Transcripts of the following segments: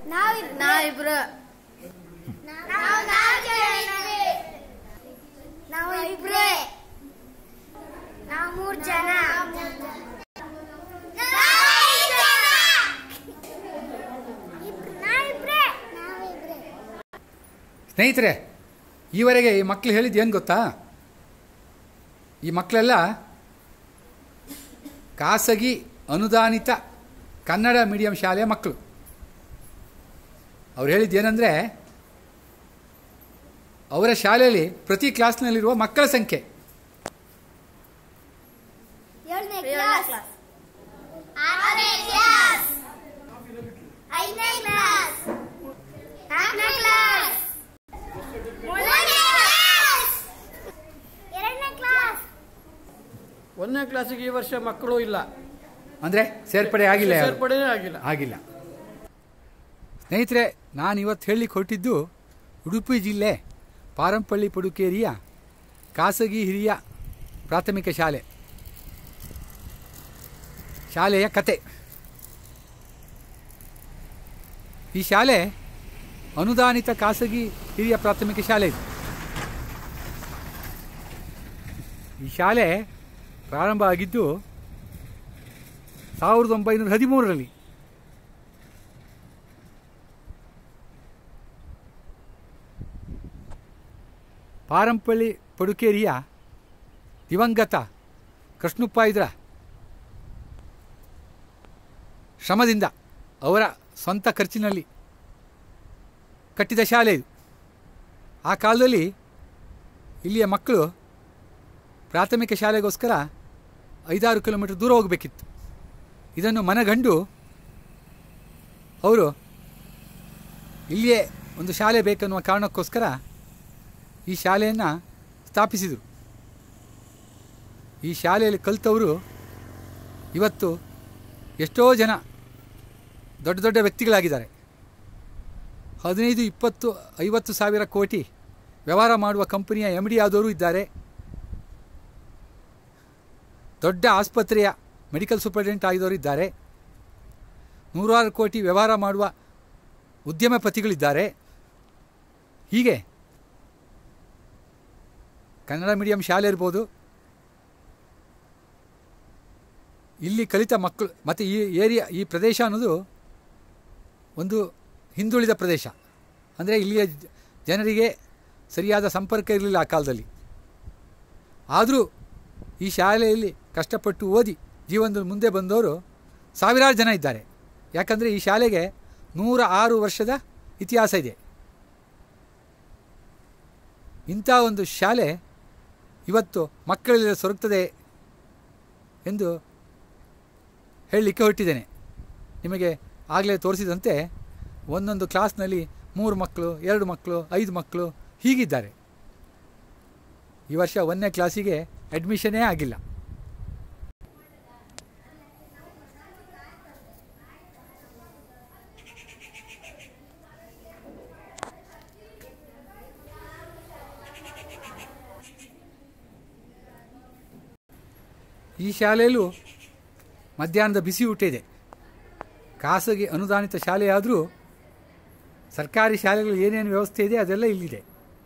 ನಾವಿಬ್ರು ನಾವು ನಾಲ್ಕು ಜನ ಇದ್ವಿ. ನಾವು ಇಬ್ರೇ ನಾವು ಮೂರ್ ಜನ ನಾವಿಬ್ರೇ ನಾವಿಬ್ರೇ ಸ್ನೇಹಿತರೆ ಈವರೆಗೆ ಈ ಮಕ್ಕಳು ಹೇಳಿದ್ದು ಏನು ಗೊತ್ತಾ ಈ ಮಕ್ಕಳೆಲ್ಲ ಖಾಸಗಿ ಅನುದಾನಿತ ಕನ್ನಡ ಮೀಡಿಯಂ ಶಾಲೆಯ ಮಕ್ಕಳು ಅವ್ರು ಹೇಳಿದ್ದು ಏನಂದರೆ ಅವರ ಶಾಲೆಯಲ್ಲಿ ಪ್ರತಿ ಕ್ಲಾಸ್ನಲ್ಲಿರುವ ಮಕ್ಕಳ ಸಂಖ್ಯೆ ಏಳನೇ ಏಳನೇ ಕ್ಲಾಸ್ ಕ್ಲಾಸ್ ಆರನೇ ಕ್ಲಾಸ್ ಐದನೇ ಕ್ಲಾಸ್ ನಾಲ್ಕನೇ ಕ್ಲಾಸ್ ಮೂರನೇ ಕ್ಲಾಸ್ ಎರಡನೇ ಕ್ಲಾಸ್ ಒಂದನೇ ಕ್ಲಾಸಿಗೆ ಈ ವರ್ಷ ಮಕ್ಕಳು ಇಲ್ಲ ಅಂದರೆ ಸೇರ್ಪಡೆ ಆಗಿಲ್ಲ ಯಾರು? ಸೇರ್ಪಡೆನೇ ಆಗಿಲ್ಲ ಆಗಿಲ್ಲ ಸ್ನೇಹಿತರೆ ನಾನು ಇವತ್ತು ಹೇಳಲಿಕ್ಕೆ ಹೊರಟಿದ್ದು ಉಡುಪಿ ಜಿಲ್ಲೆ ಪಾರಂಪಳ್ಳಿ ಪಡುಕೇರಿಯ ಖಾಸಗಿ ಹಿರಿಯ ಪ್ರಾಥಮಿಕ ಶಾಲೆ ಶಾಲೆಯ ಕತೆ ಈ ಶಾಲೆ ಅನುದಾನಿತ ಖಾಸಗಿ ಹಿರಿಯ ಪ್ರಾಥಮಿಕ ಶಾಲೆ ಇದು ಈ ಶಾಲೆ ಪ್ರಾರಂಭ ಆಗಿದ್ದು ಸಾವಿರದ ಒಂಬೈನೂರ ಹದಿಮೂರರಲ್ಲಿ ಪಾರಂಪಳ್ಳಿ ಪಡುಕೇರಿಯ ದಿವಂಗತ ಕೃಷ್ಣಪ್ಪ ಇದ್ರ ಶ್ರಮದಿಂದ ಅವರ ಸ್ವಂತ ಖರ್ಚಿನಲ್ಲಿ ಕಟ್ಟಿದ ಶಾಲೆ ಇದು ಆ ಕಾಲದಲ್ಲಿ ಇಲ್ಲಿಯ ಮಕ್ಕಳು ಪ್ರಾಥಮಿಕ ಶಾಲೆಗೋಸ್ಕರ ಐದಾರು ಕಿಲೋಮೀಟರ್ ದೂರ ಹೋಗಬೇಕಿತ್ತು ಇದನ್ನು ಮನಗಂಡು ಅವರು ಇಲ್ಲಿಯೇ ಒಂದು ಶಾಲೆ ಬೇಕನ್ನುವ ಕಾರಣಕ್ಕೋಸ್ಕರ ಈ ಶಾಲೆಯನ್ನು ಸ್ಥಾಪಿಸಿದರು ಈ ಶಾಲೆಯಲ್ಲಿ ಕಲಿತವರು ಇವತ್ತು ಎಷ್ಟೋ ಜನ ದೊಡ್ಡ ದೊಡ್ಡ ವ್ಯಕ್ತಿಗಳಾಗಿದ್ದಾರೆ ಹದಿನೈದು ಇಪ್ಪತ್ತು ಐವತ್ತು ಸಾವಿರ ಕೋಟಿ ವ್ಯವಹಾರ ಮಾಡುವ ಕಂಪನಿಯ ಎಮ್ ಡಿ ಆದವರು ಇದ್ದಾರೆ ದೊಡ್ಡ ಆಸ್ಪತ್ರೆಯ ಮೆಡಿಕಲ್ ಸೂಪರಿಂಟೆಂಟ್ ಆಗಿದವರು ಇದ್ದಾರೆ ನೂರಾರು ಕೋಟಿ ವ್ಯವಹಾರ ಮಾಡುವ ಉದ್ಯಮಪತಿಗಳಿದ್ದಾರೆ ಹೀಗೆ ಕನ್ನಡ ಮೀಡಿಯಂ ಶಾಲೆ ಇರ್ಬೋದು ಇಲ್ಲಿ ಕಲಿತ ಮಕ್ಕಳು ಮತ್ತು ಈ ಏರಿಯಾ ಈ ಪ್ರದೇಶ ಅನ್ನೋದು ಒಂದು ಹಿಂದುಳಿದ ಪ್ರದೇಶ ಅಂದರೆ ಇಲ್ಲಿಯ ಜ- ಜನರಿಗೆ ಸರಿಯಾದ ಸಂಪರ್ಕ ಇರಲಿಲ್ಲ ಆ ಕಾಲದಲ್ಲಿ ಆದರೂ ಈ ಶಾಲೆಯಲ್ಲಿ ಕಷ್ಟಪಟ್ಟು ಓದಿ ಜೀವನದಲ್ಲಿ ಮುಂದೆ ಬಂದವರು ಸಾವಿರಾರು ಜನ ಇದ್ದಾರೆ ಯಾಕಂದರೆ ಈ ಶಾಲೆಗೆ ನೂರ ಆರು ವರ್ಷದ ಇತಿಹಾಸ ಇದೆ ಇಂಥ ಒಂದು ಶಾಲೆ ಇವತ್ತು ಮಕ್ಕಳಲ್ಲಿ ಸೊರಗ್ತದೆ ಎಂದು ಹೇಳಲಿಕ್ಕೆ ಹೊರಟಿದ್ದೇನೆ ನಿಮಗೆ ಆಗಲೇ ತೋರಿಸಿದಂತೆ ಒಂದೊಂದು ಕ್ಲಾಸ್ನಲ್ಲಿ ಮೂರು ಮಕ್ಕಳು ಎರಡು ಮಕ್ಕಳು ಐದು ಮಕ್ಕಳು ಹೀಗಿದ್ದಾರೆ ಈ ವರ್ಷ ಒಂದನೇ ಕ್ಲಾಸಿಗೆ ಅಡ್ಮಿಷನ್ನೇ ಆಗಿಲ್ಲ ಈ ಶಾಲೆಯಲ್ಲೂ ಮಧ್ಯಾಹ್ನದ ಬಿಸಿ ಊಟ ಇದೆ ಖಾಸಗಿ ಅನುದಾನಿತ ಶಾಲೆಯಾದರೂ ಸರ್ಕಾರಿ ಶಾಲೆಗಳು ಏನೇನು ವ್ಯವಸ್ಥೆ ಇದೆ ಅದೆಲ್ಲ ಇಲ್ಲಿದೆ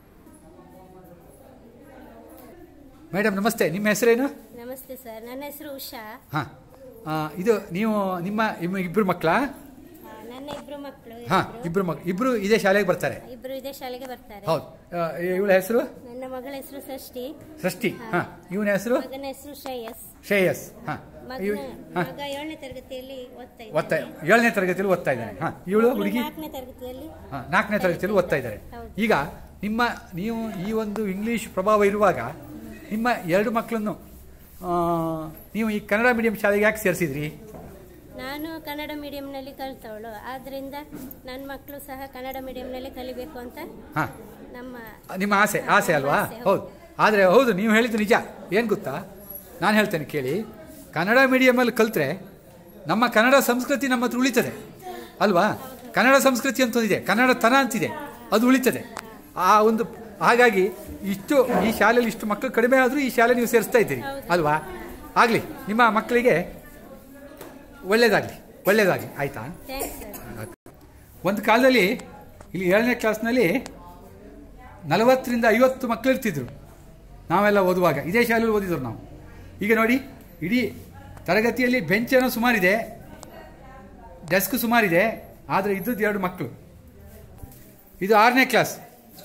ಮೇಡಮ್ ನಮಸ್ತೆ ನಿಮ್ಮ ಹೆಸರೇನು ನಮಸ್ತೆ ಸರ್ ನನ್ನ ಹೆಸರು ಉಷಾ ಹಾಂ ಇದು ನೀವು ನಿಮ್ಮ ನಿಮ್ಮ ಇಬ್ಬರು ಮಕ್ಕಳಾ ಆ, ನನ್ನ ಇಬ್ರು ಮಕ್ಕಳು ಹಾಂ ಇಬ್ಬರು ಮಕ್ ಇಬ್ಬರು ಇದೇ ಶಾಲೆಗೆ ಬರ್ತಾರೆ ಇಬ್ರು ಇದೇ ಶಾಲೆಗೆ ಬರ್ತಾರೆ ಹೌದು ಇವಳ ಹೆಸರು ನನ್ನ ಮಗಳ ಹೆಸರು ಷಷ್ಠಿ ಸೃಷ್ಟಿ ಹಾಂ ಇವನ ಹೆಸರು ಮಗನ ಹೆಸರು ಶ್ರೇಯಸ್ ಶ್ರೇಯಸ್ ಹಾಂ ಇವ್ ಮಗನ ಹಾಂ ಮಗ ಏಳನೇ ತರಗತಿಯಲ್ಲಿ ಓದ್ತಾ ಓದ್ತಾ ಇದ್ದಾನೆ ಏಳನೇ ತರಗತಿಯಲ್ಲಿ ಓದ್ತಾ ಇದ್ದಾನೆ ಹಾಂ ಇವಳು ಮಗಳು ಹುಡುಗಿ ನಾಲ್ಕನೇ ತರಗತಿಯಲ್ಲಿ ಹಾಂ ನಾಲ್ಕನೇ ತರಗತಿಯಲ್ಲಿ ಓದ್ತಾ ಇದ್ದಾರೆ ಹೌದು. ಈಗ ನಿಮ್ಮ ನೀವು ಈ ಒಂದು ಇಂಗ್ಲೀಷ್ ಪ್ರಭಾವ ಇರುವಾಗ ನಿಮ್ಮ ಎರಡು ಮಕ್ಕಳನ್ನು ಆ, ನೀವು ಈ ಕನ್ನಡ ಮೀಡಿಯಂ ಶಾಲೆಗೆ ಯಾಕೆ ಸೇರಿಸಿದ್ರಿ ನಾನು ಕನ್ನಡ ಮೀಡಿಯಂನಲ್ಲಿ ಕಲಿತವಳು ಆದ್ರಿಂದ ನನ್ನ ಮಕ್ಕಳು ಸಹ ಕನ್ನಡ ಮೀಡಿಯಂನಲ್ಲಿ ಕಲಿಬೇಕು ಅಂತ ಹಾಂ ನಮ್ಮ ನಿಮ್ಮ ಆಸೆ ಆಸೆ ಅಲ್ವಾ ಆಸೆ, ಹೌದು. ಹೌದು ಆದರೆ ಹೌದು ನೀವು ಹೇಳಿದ್ದು ನಿಜ ಏನು ಗೊತ್ತಾ ನಾನು ಹೇಳ್ತೇನೆ ಕೇಳಿ ಕನ್ನಡ ಮೀಡಿಯಮಲ್ಲಿ ಕಲಿತ್ರೆ ನಮ್ಮ ಕನ್ನಡ ಸಂಸ್ಕೃತಿ ನಮ್ಮ ಹತ್ರ ಉಳಿತದೆ ಅಲ್ವಾ ಕನ್ನಡ ಸಂಸ್ಕೃತಿ ಅಂತ ಒಂದಿದೆ ಕನ್ನಡ ತನ ಅಂತಿದೆ ಅದು ಉಳಿತದೆ ಆ ಒಂದು ಹಾಗಾಗಿ ಇಷ್ಟು ಈ ಶಾಲೆಯಲ್ಲಿ ಇಷ್ಟು ಮಕ್ಕಳು ಕಡಿಮೆ ಆದರೂ ಈ ಶಾಲೆ ನೀವು ಸೇರಿಸ್ತಾ ಇದ್ದೀರಿ ಅಲ್ವಾ ಆಗಲಿ ನಿಮ್ಮ ಮಕ್ಕಳಿಗೆ ಒಳ್ಳೇದಾಗಲಿ ಒಳ್ಳೇದಾಗಲಿ ಆಯಿತಾ ಥ್ಯಾಂಕ್ಸ್ ಸರ್ ಒಂದು ಕಾಲದಲ್ಲಿ ಇಲ್ಲಿ ಏಳನೇ ಕ್ಲಾಸ್ನಲ್ಲಿ ನಲವತ್ತರಿಂದ ಐವತ್ತು ಮಕ್ಕಳು ಇರ್ತಿದ್ರು ನಾವೆಲ್ಲ ಓದುವಾಗ ಇದೇ ಶಾಲೆಯಲ್ಲಿ ಓದಿದ್ರು ನಾವು ಈಗ ನೋಡಿ ಇಡೀ ತರಗತಿಯಲ್ಲಿ ಬೆಂಚೇನೋ ಸುಮಾರಿದೆ ಡೆಸ್ಕ್ ಸುಮಾರಿದೆ ಆದರೆ ಇದ್ದದ್ದು ಎರಡು ಮಕ್ಕಳು ಇದು ಆರನೇ ಕ್ಲಾಸ್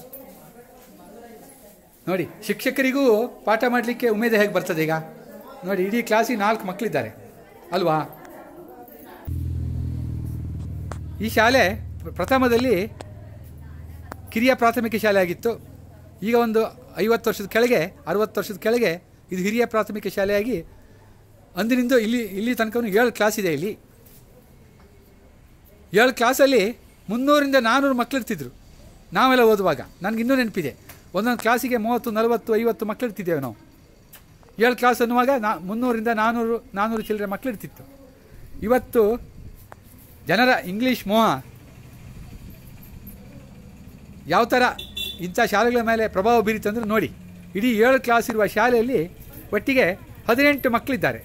ನೋಡಿ ಶಿಕ್ಷಕರಿಗೂ ಪಾಠ ಮಾಡಲಿಕ್ಕೆ ಉಮೇದ ಹೇಗೆ ಬರ್ತದೆ ಈಗ ನೋಡಿ ಇಡೀ ಕ್ಲಾಸಿಗೆ ನಾಲ್ಕು ಮಕ್ಕಳಿದ್ದಾರೆ ಅಲ್ವಾ ಈ ಶಾಲೆ ಪ್ರಥಮದಲ್ಲಿ ಕಿರಿಯ ಪ್ರಾಥಮಿಕ ಶಾಲೆ ಆಗಿತ್ತು ಈಗ ಒಂದು ಐವತ್ತು ವರ್ಷದ ಕೆಳಗೆ ಅರುವತ್ತು ವರ್ಷದ ಕೆಳಗೆ ಇದು ಹಿರಿಯ ಪ್ರಾಥಮಿಕ ಶಾಲೆಯಾಗಿ ಅಂದಿನಿಂದ ಇಲ್ಲಿ ಇಲ್ಲಿ ತನಕ ಏಳು ಕ್ಲಾಸ್ ಇದೆ ಇಲ್ಲಿ ಏಳು ಕ್ಲಾಸಲ್ಲಿ ಮುನ್ನೂರಿಂದ ನಾನ್ನೂರು ಮಕ್ಕಳು ಇರ್ತಿದ್ರು ನಾವೆಲ್ಲ ಓದುವಾಗ ನನಗೆ ಇನ್ನೂ ನೆನಪಿದೆ ಒಂದೊಂದು ಕ್ಲಾಸಿಗೆ ಮೂವತ್ತು ನಲವತ್ತು ಐವತ್ತು ಮಕ್ಕಳು ಇರ್ತಿದ್ದೇವೆ ನಾವು ಏಳು ಕ್ಲಾಸ್ ಅನ್ನುವಾಗ ನಾ ಮುನ್ನೂರಿಂದ ನಾನ್ನೂರು ನಾನ್ನೂರು ಚಿಲ್ಲರೆ ಮಕ್ಕಳು ಇರ್ತಿತ್ತು ಇವತ್ತು ಜನರ ಇಂಗ್ಲೀಷ್ ಮೋಹ ಯಾವ ಥರ ಇಂಥ ಶಾಲೆಗಳ ಮೇಲೆ ಪ್ರಭಾವ ಬೀರಿತಂದ್ರೆ ನೋಡಿ ಇಡೀ ಏಳು ಕ್ಲಾಸ್ ಇರುವ ಶಾಲೆಯಲ್ಲಿ ಒಟ್ಟಿಗೆ ಹದಿನೆಂಟು ಮಕ್ಕಳಿದ್ದಾರೆ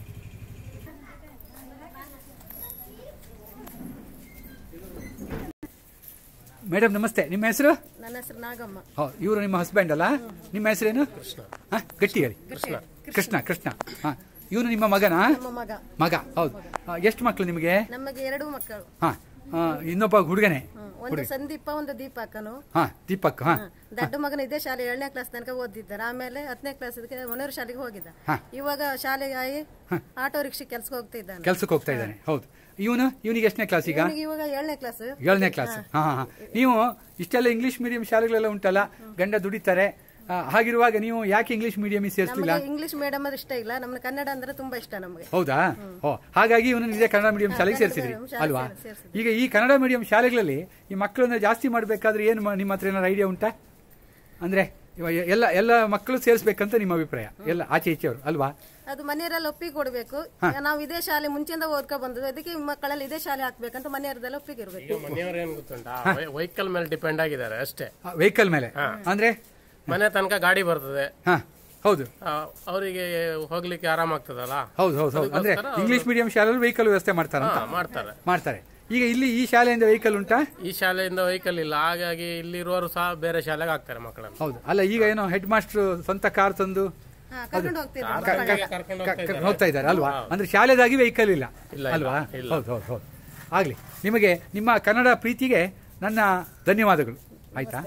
ಮೇಡಮ್ ನಮಸ್ತೆ ನಿಮ್ಮ ಹೆಸರು ನನ್ನ ಹೆಸರು ನಾಗಮ್ಮ ಹೌದು ಇವರು ನಿಮ್ಮ ಹಸ್ಬೆಂಡ್ ಅಲ್ಲ ನಿಮ್ಮ ಹೆಸರೇನು ಹಾ ಗಟ್ಟಿ ಹೇಳಿ ಕೃಷ್ಣ ಕೃಷ್ಣ ಕೃಷ್ಣ ಹಾ ಇವನು ನಿಮ್ಮ ಮಗನಾ ನಮ್ಮ ಮಗ ಮಗ ಹೌದು ಆ, ಎಷ್ಟು ಮಕ್ಕಳು ನಿಮಗೆ ನಮಗೆ ಎರಡು ಮಕ್ಕಳು ಹಾ ಆ, ಇನ್ನೊಬ್ಬ ಹುಡುಗನೇ ಹ್ಮ್. ಒಂದು ಸಂದೀಪ ಒಂದು ದೀಪಕನು ಹಾ ದೀಪಕ್ ಹಾ ಹ್ಮ್. ದೊಡ್ಡ ಮಗನ ಇದೇ ಶಾಲೆ ಏಳನೇ ಕ್ಲಾಸ್ ತನಕ ಓದಿದ್ದಾರೆ ಆಮೇಲೆ ಹತ್ತನೇ ಕ್ಲಾಸ್ ಮನೆಯವ್ರ ಶಾಲೆಗೆ ಹೋಗಿದ್ದ ಹಾ. ಇವಾಗ ಶಾಲೆಗೆ ಆಗಿ ಆಟೋ ರಿಕ್ಷಾ ಕೆಲ್ಸಕ್ಕೆ ಹೋಗ್ತಿದ್ದಾನೆ ಕೆಲ್ಸಕ್ಕೆ ಹೋಗ್ತಾ ಇದ್ದಾನೆ ಹೌದು ಇವನು ಇವನಿಗೆ ಎಷ್ಟನೇ ಕ್ಲಾಸ್ ಈಗ ಇವನಿಗೆ ಇವಾಗ ಏಳನೇ ಕ್ಲಾಸ್ ಏಳನೇ ಕ್ಲಾಸ್ ಹಾ ಹಾ ಹಾ ನೀವು ಇಷ್ಟೆಲ್ಲ ಇಂಗ್ಲಿಷ್ ಮೀಡಿಯಂ ಶಾಲೆಗಳೆಲ್ಲ ಉಂಟಲ್ಲ ಗಂಡ ದುಡಿತಾರೆ ಆ, ಹಾಗಿರುವಾಗ ನೀವು ಯಾಕೆ ಇಂಗ್ಲಿಷ್ ಮೀಡಿಯಂ ಸೇರಿಸ್ತಿಲ್ಲ ನಮಗೆ ಇಂಗ್ಲಿಷ್ ಮೀಡಿಯಂ ಅಂದ್ರೆ ಇಷ್ಟ ಇಲ್ಲ ನಮ್ಗೆ ಕನ್ನಡ ಅಂದ್ರೆ ತುಂಬಾ ಇಷ್ಟ ನಮಗೆ ಹೌದಾ ಓ ಹಾಗಾಗಿ ಇವನು ಇದೇ ಕನ್ನಡ ಮೀಡಿಯಂ ಶಾಲೆಗೆ ಸೇರಿಸಿದ್ರಿ ಕನ್ನಡ ಶಾಲೆಗೆ ಅಲ್ವಾ ಸೇರ್ಸಿದ್ವಿ. ಈಗ ಈ ಕನ್ನಡ ಮೀಡಿಯಂ ಶಾಲೆಗಳಲ್ಲಿ ಈ ಮಕ್ಕಳನ್ನ ಜಾಸ್ತಿ ಮಾಡಬೇಕಾದ್ರೆ ಏನು ಮ- ನಿಮ್ಮ ಹತ್ರ ಏನಾದ್ರು ಐಡಿಯಾ ಉಂಟಾ ಅಂದ್ರೆ ಇವಾಗ ಎಲ್ಲ ಎಲ್ಲ ಮಕ್ಕಳು ಸೇರಿಸ್ಬೇಕಂತ ನಿಮ್ಮ ಅಭಿಪ್ರಾಯ ಎಲ್ಲ ಆಚೆ ಈಚೆಯವರು ಅಲ್ವಾ ಅದು ಮನೆಯವರೆಲ್ಲ ಒಪ್ಪಿಗೆ ಕೊಡ್ಬೇಕು ನಾವು ಇದೇ ಶಾಲೆ ಮುಂಚೆಯಿಂದ ಓದ್ಕೊ ಬಂದದ್ದು ಅದಕ್ಕೆ ಈ ಮಕ್ಕಳಲ್ಲಿ ಇದೇ ಶಾಲೆ ಹಾಕ್ಬೇಕಂತ ಮನೆಯವರದೆಲ್ಲ ಒಪ್ಪಿಗೆ ಇರಬೇಕು ಮನೆಯವ್ರು ಏನ್ ಗೊತ್ತುಂಟಾ ವೆಹಿಕಲ್ ಮೇಲೆ ಡಿಪೆಂಡ್ ಆಗಿದ್ದಾರೆ ಅಷ್ಟೇ ವೆಹಿಕಲ್ ಮೇಲೆ ಅಂದ್ರೆ ಮನೆ ತನಕ ಗಾಡಿ ಬರ್ತದೆ ಹಾ ಹೌದು ಆ, ಅವರಿಗೆ ಹೋಗ್ಲಿಕ್ಕೆ ಆರಾಮಾಗ್ತದಲ್ಲ ಹೌದು ಹೌದು ಹೌದು ಅಂದ್ರೆ ಇಂಗ್ಲಿಷ್ ಮೀಡಿಯಂ ಶಾಲೆಯಲ್ಲಿ ವೆಹಿಕಲ್ ವ್ಯವಸ್ಥೆ ಮಾಡ್ತಾರಂತ ಹಾ, ಮಾಡ್ತಾರೆ ಮಾಡ್ತಾರೆ ಈಗ ಇಲ್ಲಿ ಈ ಶಾಲೆಯಿಂದ ವೆಹಿಕಲ್ ಉಂಟಾ ಈ ಶಾಲೆಯಿಂದ ವೆಹಿಕಲ್ ಇಲ್ಲ ಹಾಗಾಗಿ ಇಲ್ಲಿರುವವರು ಸಹ ಬೇರೆ ಶಾಲೆಗೆ ಹಾಕ್ತಾರೆ ಮಕ್ಕಳನ್ನು ಹೌದು ಅಲ್ಲ ಈಗ ಏನೋ ಹೆಡ್ ಮಾಸ್ಟರ್ ಸ್ವಂತ ಕಾರ್ ತಂದು ಹಾ ಕರ್ಕೊಂಡು ಹೋಗ್ತಿದ್ದಾರೆ ಕ- ಕ- ಕರ್ಕೊಂಡು ಕ- ಕ- ಹೋಗ್ತಾ ಇದ್ದಾರೆ ಅಲ್ವಾ ಅಂದ್ರೆ ಶಾಲೆದಾಗಿ ವೆಹಿಕಲ್ ಇಲ್ಲ ಇಲ್ಲ, ಅಲ್ವಾ ಇಲ್ಲ. ಹೌದು ಹೌದು ಹೌದು ಆಗ್ಲಿ ನಿಮಗೆ ನಿಮ್ಮ ಕನ್ನಡ ಪ್ರೀತಿಗೆ ನನ್ನ ಧನ್ಯವಾದಗಳು ಆಯ್ತಾ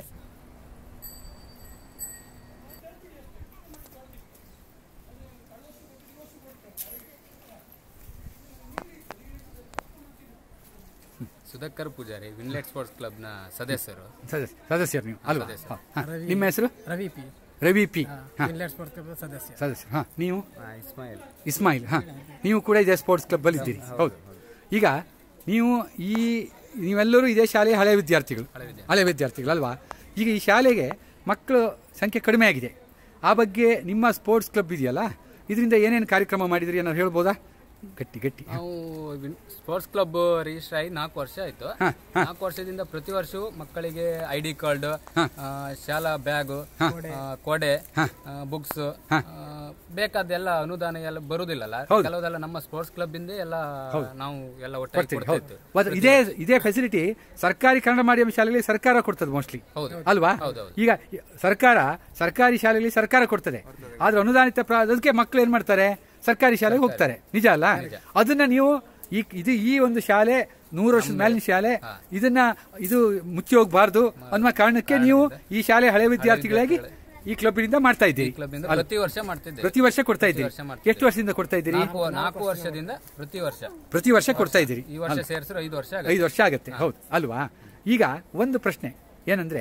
ಸುಧಾಕರ್ ಪೂಜಾರಿ ವಿನ್ಲೆಟ್ ಸ್ಪೋರ್ಟ್ಸ್ ಕ್ಲಬ್ನ ಸದಸ್ಯರು ಸದಸ್ಯ ಸದಸ್ಯರು ನೀವು ಅಲ್ವಾ ಹಾ, ಹಾ. ನಿಮ್ಮ ಹೆಸರು ರವಿ ಪಿ ರವಿ ಪಿ ಹಾ ಸದಸ್ಯ ಸದಸ್ಯ ಹಾ ನೀವು ಇಸ್ಮಾಯಿಲ್ ಇಸ್ಮಾಯಿಲ್ ಹಾ ನೀವು ಕೂಡ ಇದೇ ಸ್ಪೋರ್ಟ್ಸ್ ಕ್ಲಬ್ ಅಲ್ಲಿ ಇದ್ದೀರಿ ಹೌದು ಈಗ ನೀವು ಈ ನೀವೆಲ್ಲರೂ ಇದೇ ಶಾಲೆಯ ಹಳೆ ವಿದ್ಯಾರ್ಥಿಗಳು ಹಳೆ ವಿದ್ಯಾರ್ಥಿಗಳು ಅಲ್ವಾ ಈಗ ಈ ಶಾಲೆಗೆ ಮಕ್ಕಳು ಸಂಖ್ಯೆ ಕಡಿಮೆ ಆಗಿದೆ ಆ ಬಗ್ಗೆ ನಿಮ್ಮ ಸ್ಪೋರ್ಟ್ಸ್ ಕ್ಲಬ್ ಇದೆಯಲ್ಲ ಇದರಿಂದ ಏನೇನು ಕಾರ್ಯಕ್ರಮ ಮಾಡಿದ್ರಿ ಏನಾದ್ರು ಹೇಳ್ಬೋದಾ ಗಟ್ಟಿ ಗಟ್ಟಿ ನಾವು ಸ್ಪೋರ್ಟ್ಸ್ ಕ್ಲಬ್ ರಿಜಿಸ್ಟರ್ ಆಗಿ ನಾಲ್ಕು ವರ್ಷ ಆಯ್ತು ಹಾ, ಹಾ. ನಾಲ್ಕು ವರ್ಷದಿಂದ ಪ್ರತಿ ವರ್ಷವೂ ಮಕ್ಕಳಿಗೆ ಐ ಡಿ ಕಾರ್ಡ್ ಶಾಲಾ ಬ್ಯಾಗ್ ಕೊಡೆ ಬುಕ್ಸ್ ಬೇಕಾದೆಲ್ಲ ಅನುದಾನ ಎಲ್ಲ ಬರುದಿಲ್ಲಲ್ಲ ಹೌದು. ಕೆಲವುದೆಲ್ಲ ನಮ್ಮ ಸ್ಪೋರ್ಟ್ಸ್ ಕ್ಲಬ್ ಇಂದ ಎಲ್ಲ ನಾವು ಎಲ್ಲ ಒಟ್ಟಾಗಿ ಕೊಡ್ತೀರಿ ಕೊಡ್ತಾ ಹೌದು ಇತ್ತು ಮತ್ತೆ ಇದೇ ಇದೇ ಫೆಸಿಲಿಟಿ ಸರ್ಕಾರಿ ಕನ್ನಡ ಮಾಧ್ಯಮ ಶಾಲೆಗಳಿಗೆ ಸರ್ಕಾರ ಕೊಡ್ತದೆ ಮೋಸ್ಟ್ಲಿ ಹೌದು. ಅಲ್ವಾ ಹೌದೌದು. ಈಗ ಸರ್ಕಾರ ಸರ್ಕಾರಿ ಶಾಲೆಗಳಿಗೆ ಸರ್ಕಾರ ಕೊಡ್ತದೆ ಆದ್ರೆ ಅನುದಾನಿತ ಪ್ರ- ಅದಕ್ಕೆ ಮಕ್ಕಳು ಏನ್ ಮಾಡ್ತಾರೆ ಸರ್ಕಾರಿ ಶಾಲೆಗೆ ಹೋಗ್ತಾರೆ ನಿಜ ಅಲ್ಲ ಅದನ್ನ ನೀವು ಈ ಇದು ಈ ಒಂದು ಶಾಲೆ ನೂರು ವರ್ಷದ ಮೇಲಿನ ಶಾಲೆ ಇದನ್ನ ಇದು ಮುಚ್ಚಿ ಹೋಗಬಾರ್ದು ಅನ್ನೋ ಕಾರಣಕ್ಕೆ ನೀವು ಈ ಶಾಲೆ ಹಳೆ ವಿದ್ಯಾರ್ಥಿಗಳಾಗಿ ಈ ಕ್ಲಬ್ನಿಂದ ಮಾಡ್ತಾ ಇದ್ದೀರಿ ಕ್ಲಬ್ ಇಂದ ಪ್ರತಿ ವರ್ಷ ಮಾಡ್ತಿದ್ದೇವೆ ಪ್ರತಿ ವರ್ಷ ಕೊಡ್ತಾ ಇದ್ದೀರಿ ವರ್ಷ ಮಾಡ್ತಿದ್ದೀವಿ. ಎಷ್ಟು ವರ್ಷದಿಂದ ಕೊಡ್ತಾ ಇದ್ದೀರಿ ನಾಲ್ಕು ನಾಲ್ಕು ವರ್ಷದಿಂದ ಪ್ರತಿ ವರ್ಷ ಪ್ರತಿ ವರ್ಷ ಕೊಡ್ತಾ ಇದ್ದೀರಿ ಈ ವರ್ಷ ಸೇರಿಸಿದ್ರೆ ಐದು ವರ್ಷ ಆಗುತ್ತೆ. ಐದು ವರ್ಷ ಆಗತ್ತೆ ಹೌದು ಅಲ್ವಾ ಈಗ ಒಂದು ಪ್ರಶ್ನೆ ಏನಂದ್ರೆ